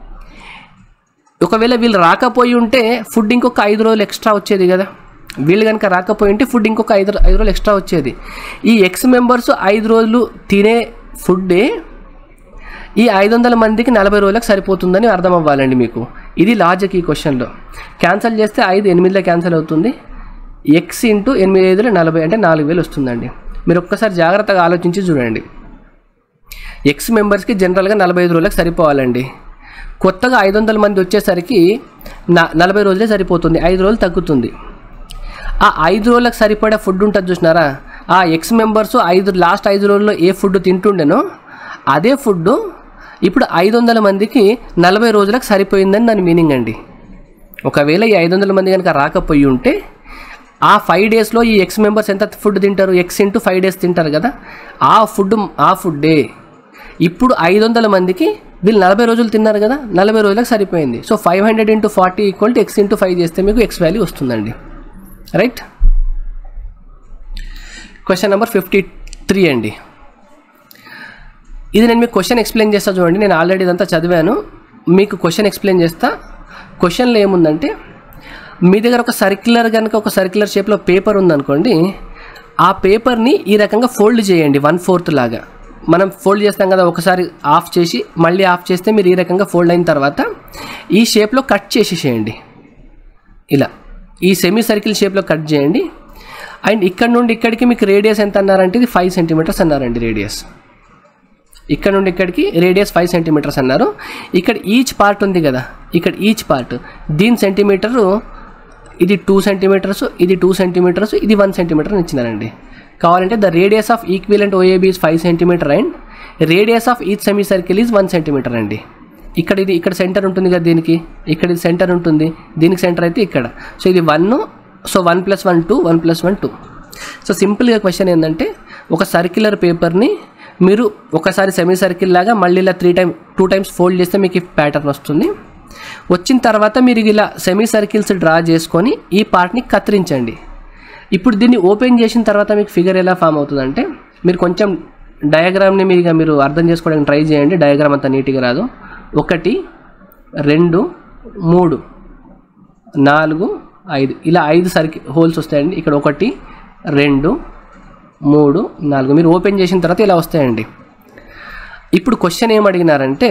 ఒకవేళ వీళ్ళు రాకపోయి ఉంటే ఫుడ్ ఇంకొక ఐదు రోజులు ఎక్స్ట్రా వచ్చేది కదా వీళ్ళు కనుక రాకపోయి ఉంటే ఫుడ్ ఇంకొక ఐదు ఐదు రోజులు ఎక్స్ట్రా వచ్చేది ఈ ఎక్స్ మెంబర్స్ ఐదు రోజులు తినే ఫుడ్డే ఈ ఐదు వందల మందికి నలభై రోజులకు సరిపోతుందని అర్థం అవ్వాలండి మీకు ఇది లాజిక్ ఈ క్వశ్చన్లో క్యాన్సిల్ చేస్తే ఐదు ఎనిమిదిలో క్యాన్సిల్ అవుతుంది ఎక్స్ ఇంటూ ఎనిమిది ఐదులో నలభై అంటే నాలుగు వేలు వస్తుందండి మీరు ఒక్కసారి జాగ్రత్తగా ఆలోచించి చూడండి ఎక్స్ మెంబర్స్కి జనరల్గా నలభై ఐదు రోజులకు సరిపోవాలండి కొత్తగా ఐదు వందల మంది వచ్చేసరికి నా నలభై రోజులే సరిపోతుంది ఐదు రోజులు తగ్గుతుంది ఆ ఐదు రోజులకు సరిపడే ఫుడ్ ఉంటుంది చూసినారా ఆ ఎక్స్ మెంబర్స్ ఐదు లాస్ట్ ఐదు రోజుల్లో ఏ ఫుడ్ తింటుండేనో అదే ఫుడ్ ఇప్పుడు ఐదు వందల మందికి నలభై రోజులకు సరిపోయిందని దాని మీనింగ్ అండి ఒకవేళ ఈ ఐదు వందల మంది కనుక రాకపోయి ఉంటే ఆ ఫైవ్ డేస్లో ఈ ఎక్స్ మెంబర్స్ ఎంత ఫుడ్ తింటారు ఎక్స్ ఇంటూ ఫైవ్ డేస్ తింటారు కదా ఆ ఫుడ్ ఆ ఫుడ్డే ఇప్పుడు ఐదు వందల మందికి వీళ్ళు నలభై రోజులు తిన్నారు కదా నలభై రోజులకు సరిపోయింది so five hundred into forty equal to X into five చేస్తే మీకు ఎక్స్ వాల్యూ వస్తుందండి right question number fifty three అండి ఇది నేను మీకు క్వశ్చన్ ఎక్స్ప్లెయిన్ చేస్తా చూడండి నేను ఆల్రెడీ ఇదంతా చదివాను మీకు క్వశ్చన్ ఎక్స్ప్లెయిన్ చేస్తా క్వశ్చన్లో ఏముందంటే మీ దగ్గర ఒక సర్క్యులర్ కనుక ఒక సర్క్యులర్ షేప్లో పేపర్ ఉందనుకోండి ఆ పేపర్ని ఈ రకంగా ఫోల్డ్ చేయండి వన్ ఫోర్త్ లాగా మనం ఫోల్డ్ చేస్తాం కదా ఒకసారి ఆఫ్ చేసి మళ్ళీ ఆఫ్ చేస్తే మీరు ఈ రకంగా ఫోల్డ్ అయిన తర్వాత ఈ షేప్లో కట్ చేసేసేయండి ఇలా ఈ సెమీ సర్కిల్ షేప్లో కట్ చేయండి అండ్ ఇక్కడ నుండి ఇక్కడికి మీకు రేడియస్ ఎంత అన్నారంటే ఇది ఫైవ్ సెంటీమీటర్స్ అన్నారండి రేడియస్ ఇక్కడ నుండి ఇక్కడికి రేడియస్ ఫైవ్ సెంటీమీటర్స్ అన్నారు ఇక్కడ ఈచ్ పార్ట్ ఉంది కదా ఇక్కడ ఈచ్ పార్ట్ దీని సెంటీమీటరు ఇది టూ సెంటీమీటర్స్ ఇది టూ సెంటీమీటర్స్ ఇది వన్ సెంటీమీటర్ అని ఇచ్చినారండి కావాలంటే the radius of equivalent OAB is five centimetre and radius of each semicircle is one centimetre అండి ఇక్కడ ఇది ఇక్కడ సెంటర్ ఉంటుంది కదా దీనికి ఇక్కడ ఇది సెంటర్ ఉంటుంది దీనికి సెంటర్ అయితే ఇక్కడ సో ఇది one so one plus one two one plus one two so సింపుల్గా క్వశ్చన్ ఏంటంటే ఒక సర్క్యులర్ పేపర్ని మీరు ఒకసారి సెమీ సర్కిల్ లాగా మళ్ళీ ఇలా three time two times fold చేస్తే మీకు ఈ ప్యాటర్న్ వస్తుంది వచ్చిన తర్వాత మీరు ఇలా సెమీ సర్కిల్స్ డ్రా చేసుకొని ఈ పార్ట్ని కత్తిరించండి ఇప్పుడు దీన్ని ఓపెన్ చేసిన తర్వాత మీకు ఫిగర్ ఎలా ఫామ్ అవుతుందంటే మీరు కొంచెం డయాగ్రామ్ని మీరు ఇక మీరు అర్థం చేసుకోవడానికి ట్రై చేయండి డయాగ్రామ్ అంత నీట్గా రాదు ఒకటి రెండు మూడు నాలుగు ఐదు ఇలా ఐదు సర్కిల్ హోల్స్ వస్తాయండి ఇక్కడ ఒకటి రెండు మూడు నాలుగు మీరు ఓపెన్ చేసిన తర్వాత ఇలా వస్తాయండి ఇప్పుడు క్వశ్చన్ ఏం అడిగినారంటే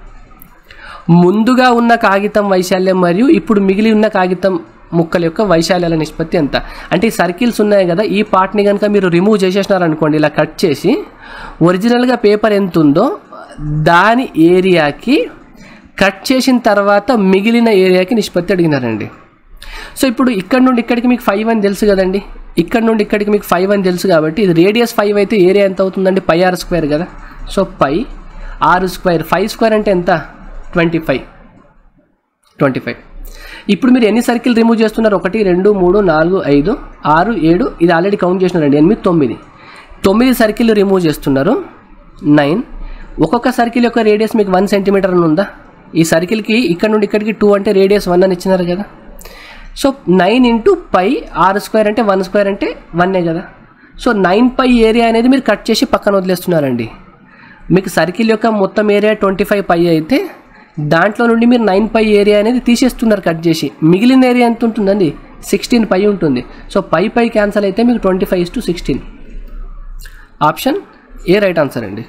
ముందుగా ఉన్న కాగితం వైశాల్యం మరియు ఇప్పుడు మిగిలి ఉన్న కాగితం ముక్కల యొక్క వైశాల్యాల నిష్పత్తి ఎంత అంటే ఈ సర్కిల్స్ ఉన్నాయి కదా ఈ పార్ట్ని కనుక మీరు రిమూవ్ చేసేసినారనుకోండి ఇలా కట్ చేసి ఒరిజినల్గా పేపర్ ఎంత ఉందో దాని ఏరియాకి కట్ చేసిన తర్వాత మిగిలిన ఏరియాకి నిష్పత్తి అడిగినారండి సో ఇప్పుడు ఇక్కడ నుండి ఇక్కడికి మీకు ఫైవ్ అని తెలుసు కదండి ఇక్కడ నుండి ఇక్కడికి మీకు ఫైవ్ అని తెలుసు కాబట్టి ఇది రేడియస్ ఫైవ్ అయితే ఏరియా ఎంత అవుతుందండి పై ఆర్ స్క్వేర్ కదా so pi R square five square అంటే ఎంత ట్వంటీ ఫైవ్ ట్వంటీ ఫైవ్ ఇప్పుడు మీరు ఎన్ని సర్కిల్ రిమూవ్ చేస్తున్నారు ఒకటి రెండు మూడు నాలుగు ఐదు ఆరు ఏడు ఇది ఆల్రెడీ కౌంట్ చేసినారండి ఎనిమిది తొమ్మిది తొమ్మిది సర్కిల్ రిమూవ్ చేస్తున్నారు నైన్ ఒక్కొక్క సర్కిల్ యొక్క రేడియస్ మీకు వన్ సెంటీమీటర్ అని ఉందా ఈ సర్కిల్కి ఇక్కడ నుండి ఇక్కడికి టూ అంటే రేడియస్ వన్ అని ఇచ్చినారు కదా so nine into pi R square అంటే వన్ స్క్వేర్ అంటే వన్నే కదా సో నైన్ పై ఏరియా అనేది మీరు కట్ చేసి పక్కన వదిలేస్తున్నారండి మీకు సర్కిల్ యొక్క మొత్తం ఏరియా ట్వంటీ ఫైవ్ పై అయితే దాంట్లో నుండి మీరు నైన్ పై ఏరియా అనేది తీసేస్తున్నారు కట్ చేసి మిగిలిన ఏరియా ఎంత ఉంటుందండి సిక్స్టీన్ పై ఉంటుంది సో పై పై క్యాన్సల్ అయితే మీకు twenty five to sixteen option A right answer అండి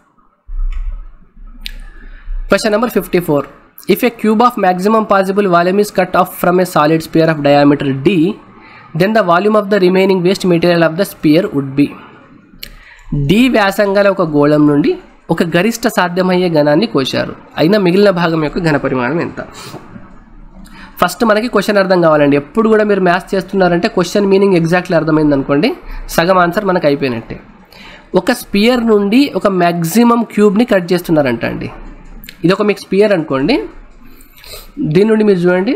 Question number 54. If a cube of maximum possible volume is cut off from a solid sphere of diameter d, then the volume of the remaining waste material of the sphere would be D వ్యాసంగాల ఒక గోళం నుండి ఒక గరిష్ట సాధ్యమయ్యే ఘనాన్ని కోశారు అయినా మిగిలిన భాగం యొక్క ఘన పరిమాణం ఎంత ఫస్ట్ మనకి క్వశ్చన్ అర్థం కావాలండి ఎప్పుడు కూడా మీరు మ్యాథ్స్ చేస్తున్నారంటే క్వశ్చన్ మీనింగ్ ఎగ్జాక్ట్లీ అర్థమైంది అనుకోండి సగం ఆన్సర్ మనకు అయిపోయినట్టే ఒక స్పియర్ నుండి ఒక మ్యాక్సిమం క్యూబ్ని కట్ చేస్తున్నారంట అండి ఇది ఒక మీకు స్పియర్ అనుకోండి దీని నుండి మీరు చూడండి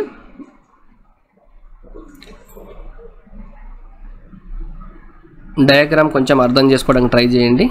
డయాగ్రామ్ కొంచెం అర్థం చేసుకోవడానికి ట్రై చేయండి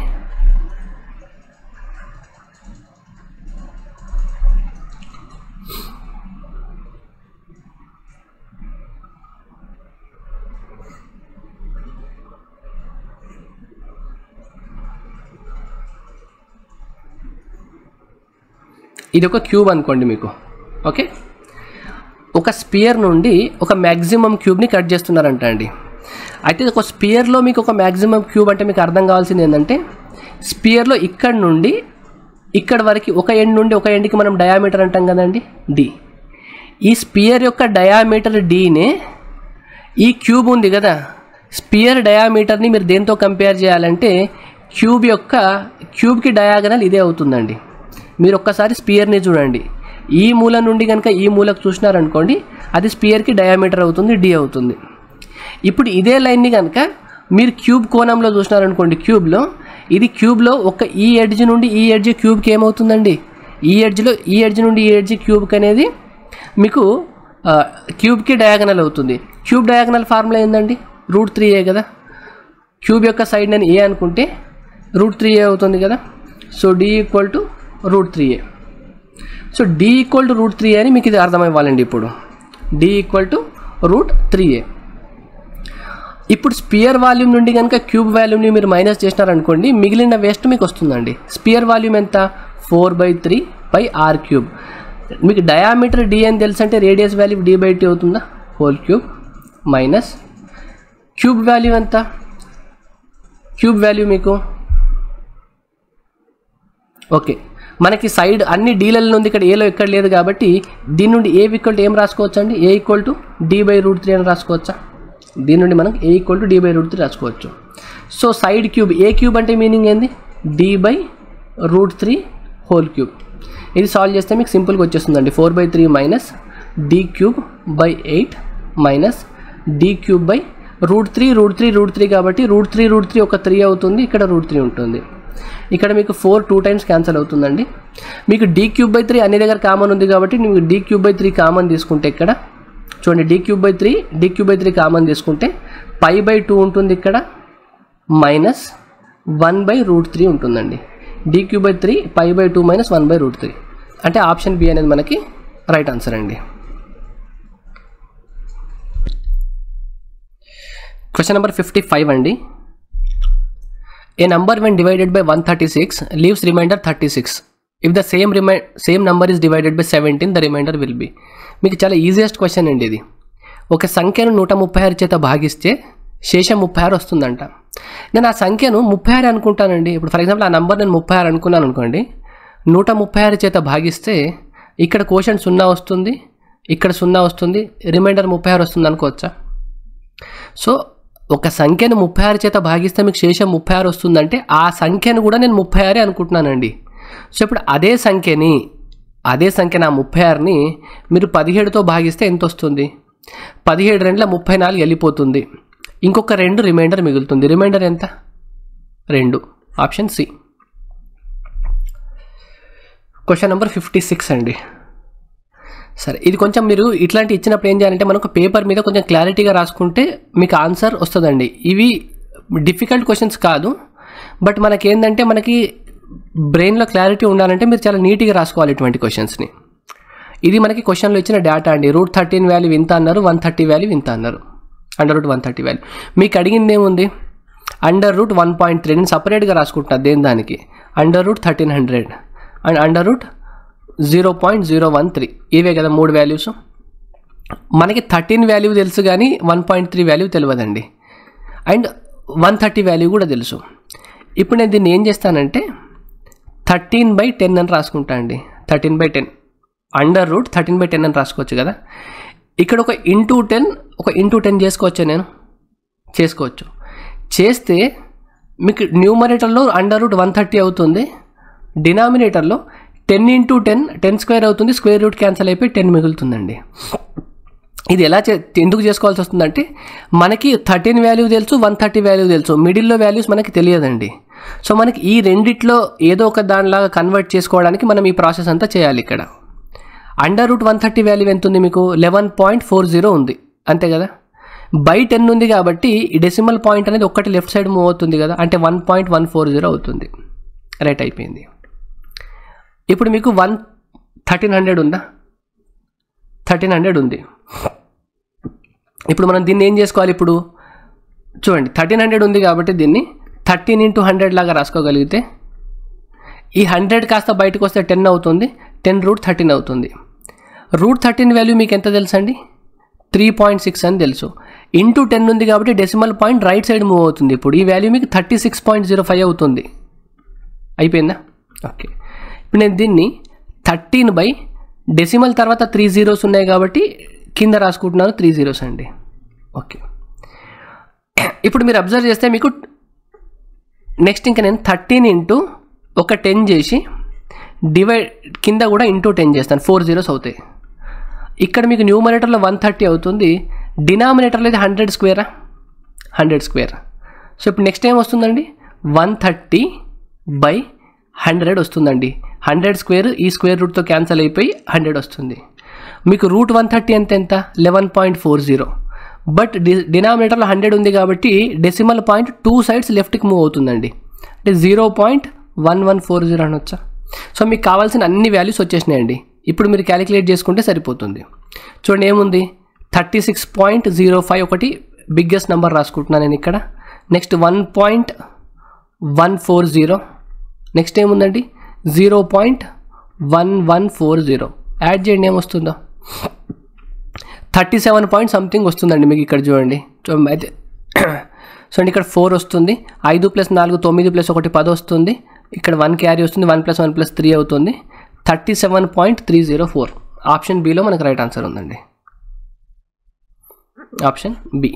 ఇది ఒక క్యూబ్ అనుకోండి మీకు ఓకే ఒక స్పియర్ నుండి ఒక మ్యాక్సిమం క్యూబ్ని కట్ చేస్తున్నారంట అండి అయితే ఒక స్పియర్లో మీకు ఒక మ్యాక్సిమం క్యూబ్ అంటే మీకు అర్థం కావాల్సింది ఏంటంటే స్పియర్లో ఇక్కడ నుండి ఇక్కడ వరకు ఒక ఎండ్ నుండి ఒక ఎండ్కి మనం డయామీటర్ అంటాం కదండి డి ఈ స్పియర్ యొక్క డయామీటర్ డీనే ఈ క్యూబ్ ఉంది కదా స్పియర్ డయామీటర్ని మీరు దేంతో కంపేర్ చేయాలంటే క్యూబ్ యొక్క క్యూబ్కి డయాగనల్ ఇదే అవుతుందండి మీరు ఒక్కసారి స్పియర్ని చూడండి ఈ మూల నుండి కనుక ఈ మూలకు చూసినారనుకోండి అది స్పియర్కి డయామీటర్ అవుతుంది డి అవుతుంది ఇప్పుడు ఇదే లైన్ని కనుక మీరు క్యూబ్ కోణంలో చూసినారనుకోండి క్యూబ్లో ఇది క్యూబ్లో ఒక ఈ ఎడ్జ్ నుండి ఈ ఎడ్జ్ క్యూబ్కి ఏమవుతుందండి ఈ ఎడ్జ్లో ఈ ఎడ్జ్ నుండి ఈ ఎడ్జ్ క్యూబ్కి అనేది మీకు ఆ, క్యూబ్కి డయాగనల్ అవుతుంది క్యూబ్ డయాగనల్ ఫార్ములా ఏందండి రూట్ త్రీ ఏ కదా క్యూబ్ యొక్క సైడ్ నేను ఏ అనుకుంటే రూట్ త్రీ ఏ అవుతుంది కదా so D equal to root three A so D equal to root three అని మీకు ఇది అర్థమైవ్వాలండి ఇప్పుడు D equal to root three A ఇప్పుడు స్పియర్ వాల్యూమ్ నుండి కనుక క్యూబ్ వాల్యూమ్ని మీరు మైనస్ చేసినారనుకోండి మిగిలిన వేస్ట్ మీకు వస్తుందండి స్పియర్ వాల్యూమ్ ఎంత four by three by R cube మీకు డయామీటర్ డి అని తెలుసు అంటే radius value D by two అవుతుందా whole cube minus cube value ఎంత క్యూబ్ వాల్యూ మీకు ఓకే మనకి సైడ్ అన్ని డీలలో ఉంది ఇక్కడ ఏలో ఎక్కడ లేదు కాబట్టి దీని నుండి ఏ ఈక్వల్ టు ఏం రాసుకోవచ్చు అండి A equal to D by root three అని రాసుకోవచ్చా దీని నుండి మనం A equal to D by root three రాసుకోవచ్చు so side cube A cube అంటే మీనింగ్ ఏంది D by root three whole cube ఇది సాల్వ్ చేస్తే మీకు సింపుల్గా వచ్చేస్తుందండి four by three minus D cube by eight minus D cube by root three root three root three కాబట్టి root three root three ఒక three అవుతుంది ఇక్కడ రూట్ త్రీ ఉంటుంది ఇక్కడ మీకు ఫోర్ టూ టైమ్స్ క్యాన్సిల్ అవుతుందండి మీకు డీ క్యూబ్ బై త్రీ అన్ని దగ్గర కామన్ ఉంది కాబట్టి మీకు D cube by three common తీసుకుంటే ఇక్కడ చూడండి D cube by three D cube by three common తీసుకుంటే పై బై టూ ఉంటుంది ఇక్కడ minus one by root three ఉంటుందండి D cube by three pi by two minus one by root three అంటే option B అనేది మనకి right answer అండి question number fifty five అండి ఏ number when divided by one thirty six leaves remainder thirty six if the same remainder same number is divided by seventeen the remainder will be మీకు చాలా easiest question అండి ఇది ఒక సంఖ్యను నూట ముప్పై ఆరు చేత భాగిస్తే శేషం ముప్పై ఆరు వస్తుందంట నేను ఆ సంఖ్యను ముప్పై ఆరు అనుకుంటానండి ఇప్పుడు ఫర్ ఎగ్జాంపుల్ ఆ నంబర్ నేను ముప్పై ఆరు అనుకున్నాను అనుకోండి నూట ముప్పై ఆరు చేత భాగిస్తే ఇక్కడ క్వశ్చన్ సున్నా వస్తుంది ఇక్కడ సున్నా వస్తుంది రిమైండర్ ముప్పై ఆరు వస్తుంది అనుకోవచ్చా సో ఒక సంఖ్యను ముప్పై ఆరు చేత భాగిస్తే మీకు శేషం ముప్పై ఆరు వస్తుందంటే ఆ సంఖ్యను కూడా నేను ముప్పై ఆరే అనుకుంటున్నానండి సో ఇప్పుడు అదే సంఖ్యని అదే సంఖ్య నా ముప్పై ఆరుని మీరు పదిహేడుతో భాగిస్తే ఎంత వస్తుంది పదిహేడు రెండుల ముప్పై నాలుగు వెళ్ళిపోతుంది ఇంకొక రెండు రిమైండర్ మిగులుతుంది రిమైండర్ ఎంత రెండు option C question number fifty six అండి సరే ఇది కొంచెం మీరు ఇట్లాంటి ఇచ్చినప్పుడు ఏం చేయాలంటే మనకు పేపర్ మీద కొంచెం క్లారిటీగా రాసుకుంటే మీకు ఆన్సర్ వస్తుందండి ఇవి డిఫికల్ట్ క్వశ్చన్స్ కాదు బట్ మనకి ఏంటంటే మనకి బ్రెయిన్లో క్లారిటీ ఉండాలంటే మీరు చాలా నీట్గా రాసుకోవాలి ఇటువంటి క్వశ్చన్స్ని ఇది మనకి క్వశ్చన్లో ఇచ్చిన డేటా అండి రూట్ థర్టీన్ వాల్యూ ఇంత అన్నారు వన్ థర్టీ వాల్యూ ఇంత అన్నారు under root one thirty value మీకు అడిగింది ఏముంది under root one point three నేను సపరేట్గా రాసుకుంటున్నా దేని దానికి under root thirteen hundred and under root zero point zero one three ఇవే కదా మూడు వాల్యూస్ మనకి థర్టీన్ వాల్యూ తెలుసు కానీ వన్ పాయింట్ త్రీ వాల్యూ తెలియదండి అండ్ వన్ థర్టీ వాల్యూ కూడా తెలుసు ఇప్పుడు నేను దీన్ని ఏం చేస్తానంటే థర్టీన్ బై టెన్ అని రాసుకుంటా అండి thirteen by ten under root thirteen by ten అని రాసుకోవచ్చు కదా ఇక్కడ ఒక ఇంటూ టెన్ ఒక ఇంటూ టెన్ చేసుకోవచ్చా నేను చేసుకోవచ్చు చేస్తే మీకు న్యూమరేటర్లో అండర్ రూట్ వన్ థర్టీ అవుతుంది డినామినేటర్లో ten into ten ten square అవుతుంది స్క్వేర్ రూట్ క్యాన్సిల్ అయిపోయి టెన్ మిగులుతుందండి ఇది ఎలా చే ఎందుకు చేసుకోవాల్సి వస్తుందంటే మనకి థర్టీన్ వాల్యూ తెలుసు వన్ థర్టీ వాల్యూ తెలుసు మిడిల్లో వాల్యూస్ మనకి తెలియదండి సో మనకి ఈ రెండిట్లో ఏదో ఒక దానిలాగా కన్వర్ట్ చేసుకోవడానికి మనం ఈ ప్రాసెస్ అంతా చేయాలి ఇక్కడ under root one thirty value ఎంత ఉంది మీకు లెవెన్ పాయింట్ ఫోర్ జీరో ఉంది అంతే కదా బై టెన్ ఉంది కాబట్టి ఈ డెసిమల్ పాయింట్ అనేది ఒక్కటి లెఫ్ట్ సైడ్ మూవ్ అవుతుంది కదా అంటే one point one four zero అవుతుంది రైట్ అయిపోయింది ఇప్పుడు మీకు వన్ థర్టీన్ హండ్రెడ్ ఉందా థర్టీన్ హండ్రెడ్ ఉంది ఇప్పుడు మనం దీన్ని ఏం చేసుకోవాలి ఇప్పుడు చూడండి థర్టీన్ హండ్రెడ్ ఉంది కాబట్టి దీన్ని థర్టీన్ ఇంటూ హండ్రెడ్ లాగా రాసుకోగలిగితే ఈ హండ్రెడ్ కాస్త బయటకు వస్తే టెన్ అవుతుంది టెన్ రూట్ థర్టీన్ అవుతుంది రూట్ థర్టీన్ వాల్యూ మీకు ఎంత తెలుసు అండి త్రీ పాయింట్ సిక్స్ అని తెలుసు ఇంటూ టెన్ ఉంది కాబట్టి decimal point right side move అవుతుంది ఇప్పుడు ఈ వాల్యూ మీకు thirty six point zero five అవుతుంది అయిపోయిందా ఓకే ఇప్పుడు నేను దీన్ని థర్టీన్ బై డెసిమల్ తర్వాత త్రీ జీరోస్ ఉన్నాయి కాబట్టి కింద రాసుకుంటున్నాను త్రీ జీరోస్ అండి ఓకే ఇప్పుడు మీరు అబ్జర్వ్ చేస్తే మీకు నెక్స్ట్ ఇంకా నేను థర్టీన్ ఇంటూ ఒక టెన్ చేసి డివైడ్ కింద కూడా ఇంటూ టెన్ చేస్తాను ఫోర్ జీరోస్ అవుతాయి ఇక్కడ మీకు న్యూమరేటర్లో వన్ థర్టీ అవుతుంది డినామినేటర్లో ఇది హండ్రెడ్ స్క్వేరా హండ్రెడ్ స్క్వేర్ సో ఇప్పుడు నెక్స్ట్ ఏం వస్తుందండి వన్ థర్టీ బై హండ్రెడ్ వస్తుందండి హండ్రెడ్ స్క్వేర్ ఈ స్క్వేర్ రూట్తో క్యాన్సిల్ అయిపోయి హండ్రెడ్ వస్తుంది మీకు రూట్ వన్ థర్టీ ఎంత ఎంత eleven point four zero but D డినామినేటర్లో హండ్రెడ్ ఉంది కాబట్టి డెసిమల్ పాయింట్ టూ సైడ్స్ లెఫ్ట్కి మూవ్ అవుతుందండి అంటే zero point one one four zero అనొచ్చా సో మీకు కావాల్సిన అన్ని వాల్యూస్ వచ్చేసినాయండి ఇప్పుడు మీరు క్యాలిక్యులేట్ చేసుకుంటే సరిపోతుంది చూడండి ఏముంది thirty six point zero five ఒకటి బిగ్గెస్ట్ నెంబర్ రాసుకుంటున్నాను నేను ఇక్కడ next one point one four zero next ఏముందండి zero point one one four zero add చేయండి ఏమొస్తుందో థర్టీ సెవెన్ పాయింట్ సంథింగ్ వస్తుందండి మీకు ఇక్కడ చూడండి చూ- అయితే సో అండి ఇక్కడ ఫోర్ వస్తుంది ఐదు ప్లస్ నాలుగు తొమ్మిది ప్లస్ ఒకటి పది వస్తుంది ఇక్కడ వన్ క్యారీ వస్తుంది one plus one plus three అవుతుంది thirty seven point three zero four option బిలో మనకు రైట్ ఆన్సర్ ఉందండి option B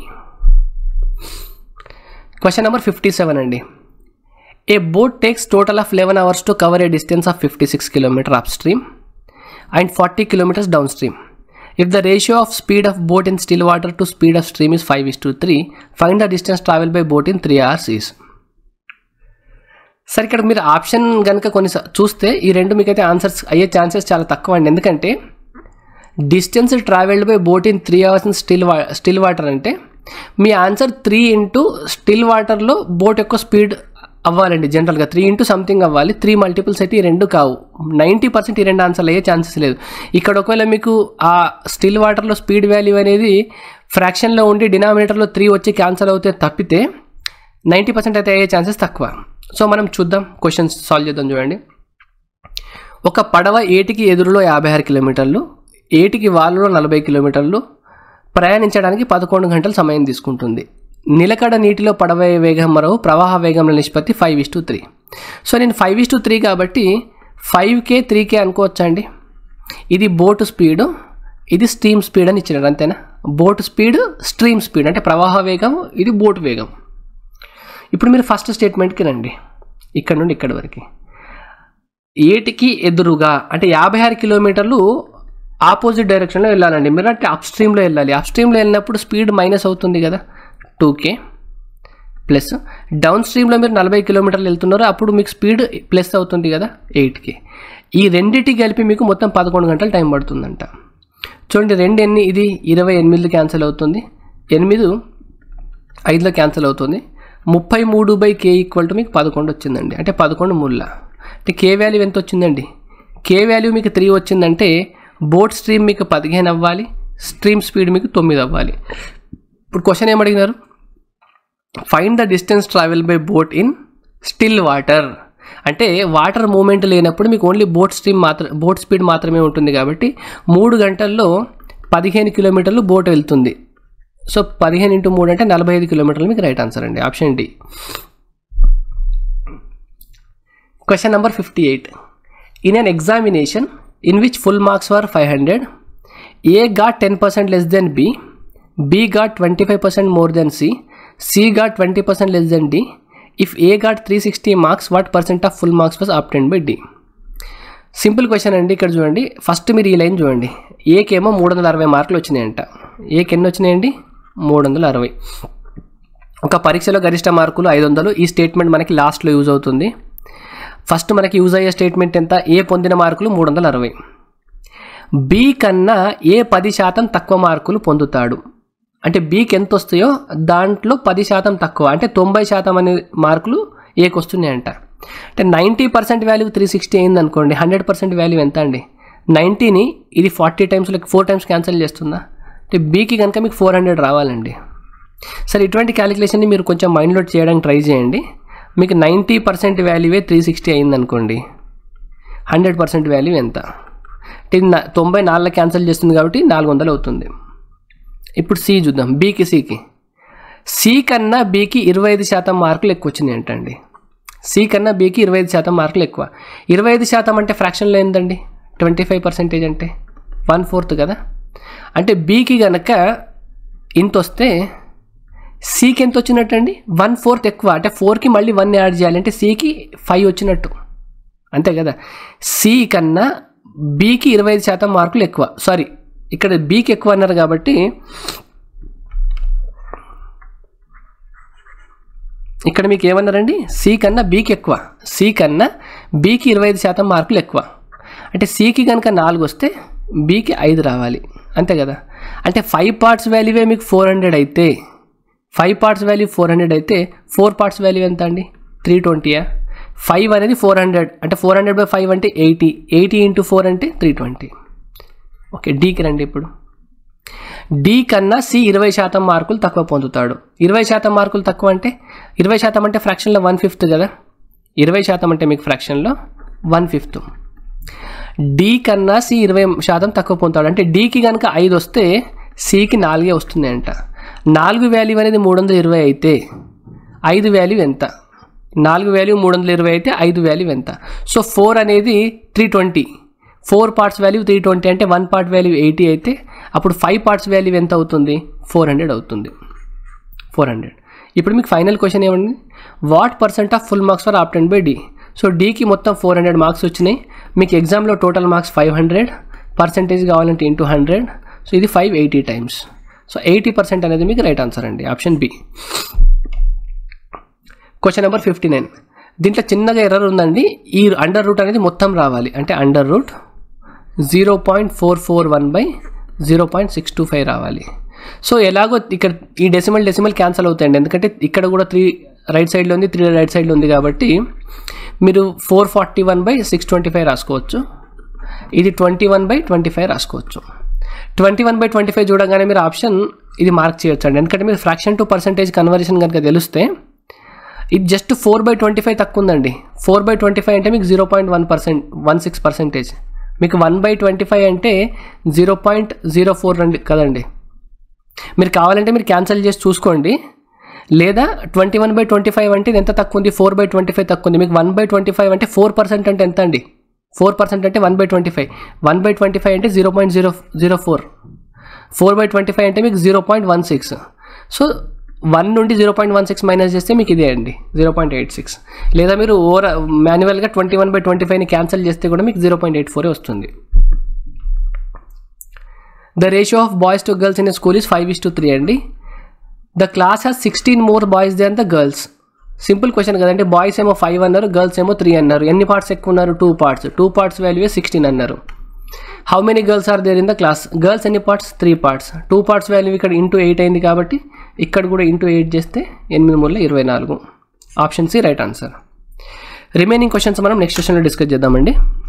question number fifty seven అండి A boat takes total of eleven hours to cover a distance of fifty six kilometre upstream and forty kilometres downstream if the ratio of speed of boat in still water to speed of stream is five is to three find the distance travel by boat in three hours is సరే ఇక్కడ మీరు option కనుక కొన్ని స- చూస్తే ఈ రెండు మీకైతే ఆన్సర్స్ అయ్యే ఛాన్సెస్ చాలా తక్కువ అండి ఎందుకంటే distance travelled by boat in three hours in still వా స్టిల్ వాటర్ అంటే మీ ఆన్సర్ త్రీ ఇంటూ స్టిల్ వాటర్లో బోట్ యొక్క స్పీడ్ అవ్వాలండి జనరల్గా త్రీ ఇంటూ సంథింగ్ అవ్వాలి త్రీ మల్టిపుల్స్ అయితే ఈ రెండు కావు నైంటీ పర్సెంట్ ఈ రెండు ఆన్సర్లు అయ్యే ఛాన్సెస్ లేదు ఇక్కడ ఒకవేళ మీకు ఆ స్టిల్ వాటర్లో స్పీడ్ వాల్యూ అనేది ఫ్రాక్షన్లో ఉండి డినామినేటర్లో త్రీ వచ్చి క్యాన్సల్ అవుతే తప్పితే నైంటీ పర్సెంట్ అయితే అయ్యే ఛాన్సెస్ తక్కువ సో మనం చూద్దాం క్వశ్చన్స్ సాల్వ్ చేద్దాం చూడండి ఒక పడవ ఏటికి ఎదురులో యాభై ఆరు కిలోమీటర్లు ఏటికి వాలులో నలభై కిలోమీటర్లు ప్రయాణించడానికి పదకొండు గంటల సమయం తీసుకుంటుంది నిలకడ నీటిలో పడవ వేగం మరో ప్రవాహ వేగంల నిష్పత్తి five is to three so నేను ఫైవ్ ఇస్ టు త్రీ కాబట్టి ఫైవ్ కే త్రీ కే అనుకోవచ్చా అండి ఇది బోటు స్పీడ్ ఇది స్ట్రీమ్ స్పీడ్ అని ఇచ్చినాడు అంతేనా బోట్ స్పీడ్ స్ట్రీమ్ స్పీడ్ అంటే ప్రవాహ వేగం ఇది బోట్ వేగం ఇప్పుడు మీరు ఫస్ట్ స్టేట్మెంట్కి రండి ఇక్కడ నుండి ఇక్కడి వరకు ఏటికి ఎదురుగా అంటే యాభై ఆరు కిలోమీటర్లు ఆపోజిట్ డైరెక్షన్లో వెళ్ళాలండి మీరు అంటే అప్ స్ట్రీమ్లో వెళ్ళాలి అప్ స్ట్రీమ్లో వెళ్ళినప్పుడు స్పీడ్ మైనస్ అవుతుంది కదా టూ కే ప్లస్ డౌన్ స్ట్రీమ్లో మీరు నలభై కిలోమీటర్లు వెళ్తున్నారు అప్పుడు మీకు స్పీడ్ ప్లస్ అవుతుంది కదా ఎయిట్కి ఈ రెండింటి కలిపి మీకు మొత్తం పదకొండు గంటలు టైం పడుతుందంట చూడండి రెండు ఎన్ని ఇది ఇరవై ఎనిమిదిలో క్యాన్సిల్ అవుతుంది ఎనిమిది ఐదులో క్యాన్సిల్ అవుతుంది ముప్పై మూడు బై కే ఈక్వల్ టు మీకు పదకొండు వచ్చిందండి అంటే పదకొండు ముళ్ళ అంటే కే వాల్యూ ఎంత వచ్చిందండి కే వాల్యూ మీకు త్రీ వచ్చిందంటే బోట్ స్ట్రీమ్ మీకు పదిహేను అవ్వాలి స్ట్రీమ్ స్పీడ్ మీకు తొమ్మిది అవ్వాలి ఇప్పుడు క్వశ్చన్ ఏమడిగినారు find the distance travel by boat in still water అంటే వాటర్ మూమెంట్ లేనప్పుడు మీకు ఓన్లీ బోట్ స్ట్రీమ్ మాత్రం బోట్ స్పీడ్ మాత్రమే ఉంటుంది కాబట్టి మూడు గంటల్లో పదిహేను కిలోమీటర్లు బోట్ వెళ్తుంది సో పదిహేను ఇంటూ మూడు అంటే నలభై ఐదు కిలోమీటర్లు మీకు రైట్ ఆన్సర్ అండి option D question number fifty eight in an examination in which full marks were five hundred A got ten percent less than B B got twenty five percent more than C C got twenty percent less than D if A got three sixty marks what percent of full marks was obtained by D simple question అండి ఇక్కడ చూడండి first మీరు ఈ line చూడండి ఏకేమో మూడు వందల అరవై మార్కులు వచ్చినాయంట ఏకి ఎన్ని వచ్చినాయండి మూడు వందల అరవై ఒక పరీక్షలో గరిష్ట మార్కులు ఐదు వందలు ఈ స్టేట్మెంట్ మనకి లాస్ట్లో యూజ్ అవుతుంది ఫస్ట్ మనకి యూజ్ అయ్యే స్టేట్మెంట్ ఎంత ఏ పొందిన మార్కులు మూడు వందల అరవై బి కన్నా ఏ పది శాతం తక్కువ మార్కులు పొందుతాడు అంటే బీకి ఎంత వస్తాయో దాంట్లో పది శాతం తక్కువ అంటే తొంభై శాతం అనే మార్కులు ఏకి వస్తున్నాయంట అంటే ninety percent value three sixty అయింది అనుకోండి హండ్రెడ్ పర్సెంట్ వాల్యూ ఎంత అండి నైంటీని ఇది forty times like four times cancel చేస్తుందా అంటే బీకి కనుక మీకు ఫోర్ హండ్రెడ్ రావాలండి సరే ఇటువంటి క్యాలిక్యులేషన్ని మీరు కొంచెం మైండ్లో చేయడానికి ట్రై చేయండి మీకు నైంటీ పర్సెంట్ వాల్యూవే త్రీ సిక్స్టీ అయింది అనుకోండి హండ్రెడ్ పర్సెంట్ వాల్యూ ఎంత అంటే ఇది నా- తొంభై నాలుగు క్యాన్సిల్ చేస్తుంది కాబట్టి నాలుగు వందలు అవుతుంది ఇప్పుడు సి చూద్దాం బీకి సికి సి కన్నా బీకి ఇరవై ఐదు శాతం మార్కులు ఎక్కువ వచ్చినాయి అంటండి సి కన్నా బీకి ఇరవై ఐదు శాతం మార్కులు ఎక్కువ ఇరవై ఐదు శాతం అంటే ఫ్రాక్షన్లో ఏందండి ట్వంటీ ఫైవ్ పర్సెంటేజ్ అంటే వన్ ఫోర్త్ కదా అంటే బీకి గనక ఇంత వస్తే సికి ఎంత వచ్చినట్టు అండి వన్ ఫోర్త్ ఎక్కువ అంటే ఫోర్కి మళ్ళీ వన్ యాడ్ చేయాలి అంటే సికి ఫైవ్ వచ్చినట్టు అంతే కదా సి కన్నా బీకి ఇరవై ఐదు శాతం మార్కులు ఎక్కువ సారీ ఇక్కడ బీకి ఎక్కువ అన్నారు కాబట్టి ఇక్కడ మీకు ఏమన్నారండి సి కన్నా బీకి ఎక్కువ సి కన్నా బీకి ఇరవై ఐదు శాతం మార్కులు ఎక్కువ అంటే సికి కనుక నాలుగు వస్తే బీకి ఐదు రావాలి అంతే కదా అంటే ఫైవ్ పార్ట్స్ వాల్యూవే మీకు ఫోర్ హండ్రెడ్ అయితే five parts value four hundred అయితే ఫోర్ పార్ట్స్ వాల్యూ ఎంత అండి త్రీ ట్వంటీయా ఫైవ్ అనేది ఫోర్ హండ్రెడ్ అంటే ఫోర్ హండ్రెడ్ బై ఫైవ్ అంటే ఎయిటీ ఎయిటీ ఇంటూ ఫోర్ అంటే త్రీ ట్వంటీ ఓకే డీకి రండి ఇప్పుడు డి కన్నా సి ఇరవై శాతం మార్కులు తక్కువ పొందుతాడు ఇరవై శాతం మార్కులు తక్కువ అంటే ఇరవై శాతం అంటే ఫ్రాక్షన్లో వన్ ఫిఫ్త్ కదా ఇరవై శాతం అంటే మీకు ఫ్రాక్షన్లో వన్ ఫిఫ్త్ డి కన్నా సి ఇరవై శాతం తక్కువ పొందుతాడు అంటే డీకి కనుక ఐదు వస్తే సికి నాలుగే వస్తుంది అంట నాలుగు వాల్యూ అనేది మూడు వందల ఇరవై అయితే ఐదు వాల్యూ ఎంత నాలుగు వాల్యూ మూడు వందల ఇరవై అయితే ఐదు వాల్యూ ఎంత సో ఫోర్ అనేది three twenty four parts value three twenty అంటే వన్ పార్ట్ వాల్యూ ఎయిటీ అయితే అప్పుడు ఫైవ్ పార్ట్స్ వాల్యూ ఎంత అవుతుంది ఫోర్ హండ్రెడ్ అవుతుంది ఫోర్ హండ్రెడ్ ఇప్పుడు మీకు ఫైనల్ క్వశ్చన్ ఏమండి what percent of full marks for obtained by D so డీకి మొత్తం ఫోర్ హండ్రెడ్ మార్క్స్ వచ్చినాయి మీకు ఎగ్జామ్లో total marks five hundred percentage కావాలంటే ఇంటూ హండ్రెడ్ సో ఇది five eighty times so eighty percent అనేది మీకు రైట్ ఆన్సర్ అండి option B question number fifty nine దీంట్లో చిన్నగా ఎర్రర్ ఉందండి ఈ అండర్ రూట్ అనేది మొత్తం రావాలి అంటే under root zero point four four one by zero point six two five రావాలి సో ఎలాగో ఇక్కడ ఈ డెసిమల్ డెసిమల్ క్యాన్సల్ అవుతాయండి ఎందుకంటే ఇక్కడ కూడా త్రీ రైట్ సైడ్లో ఉంది త్రీ రైట్ సైడ్లో ఉంది కాబట్టి మీరు four forty one by six twenty five రాసుకోవచ్చు ఇది twenty one by twenty five రాసుకోవచ్చు twenty one by twenty five చూడగానే మీరు ఆప్షన్ ఇది మార్క్ చేయొచ్చు అండి ఎందుకంటే మీరు ఫ్రాక్షన్ టు పర్సంటేజ్ కన్వర్జేషన్ కనుక తెలిస్తే ఇది just four by twenty five తక్కువ ఉందండి ఫోర్ బై ట్వంటీ ఫైవ్ అంటే మీకు zero point one percent one six percentage మీకు వన్ బై ట్వంటీ ఫైవ్ అంటే జీరో పాయింట్ జీరో ఫోర్ రండి కదండి మీరు కావాలంటే మీరు క్యాన్సిల్ చేసి చూసుకోండి లేదా twenty one by twenty five అంటే ఇది ఎంత తక్కువ ఉంది ఫోర్ బై ట్వంటీ ఫైవ్ తక్కువ ఉంది మీకు వన్ బై ట్వంటీ ఫైవ్ అంటే ఫోర్ పర్సెంట్ అంటే ఎంత అండి ఫోర్ పర్సెంట్ అంటే one by twenty five one by twenty five అంటే zero point zero zero four four by twenty five అంటే మీకు zero point one six so one నుండి zero point one six minus చేస్తే మీకు ఇదే అండి జీరో పాయింట్ ఎయిట్ సిక్స్ లేదా మీరు ఓవర్ మాన్యువల్గా ట్వంటీ వన్ బై ట్వంటీ ఫైవ్ని క్యాన్సిల్ చేస్తే కూడా మీకు జీరో పాయింట్ ఎయిట్ ఫోరే వస్తుంది the ratio of boys to girls in school is five is to three అండి the class has sixteen more boys than the girls simple question కదంటే boys ఏమో five అన్నారు గర్ల్స్ ఏమో త్రీ అన్నారు ఎన్ని parts ఎక్కువ ఉన్నారు two parts two parts value sixteen అన్నారు how many girls are there in the class girls ఎన్ని parts three parts two parts value ఇక్కడ ఇంటూ ఎయిట్ అయింది కాబట్టి ఇక్కడ కూడా ఇంటూ ఎయిట్ చేస్తే ఎనిమిది మూడులో ఇరవై నాలుగు option C right answer remaining questions మనం నెక్స్ట్ సెషన్లో డిస్కస్ చేద్దామండి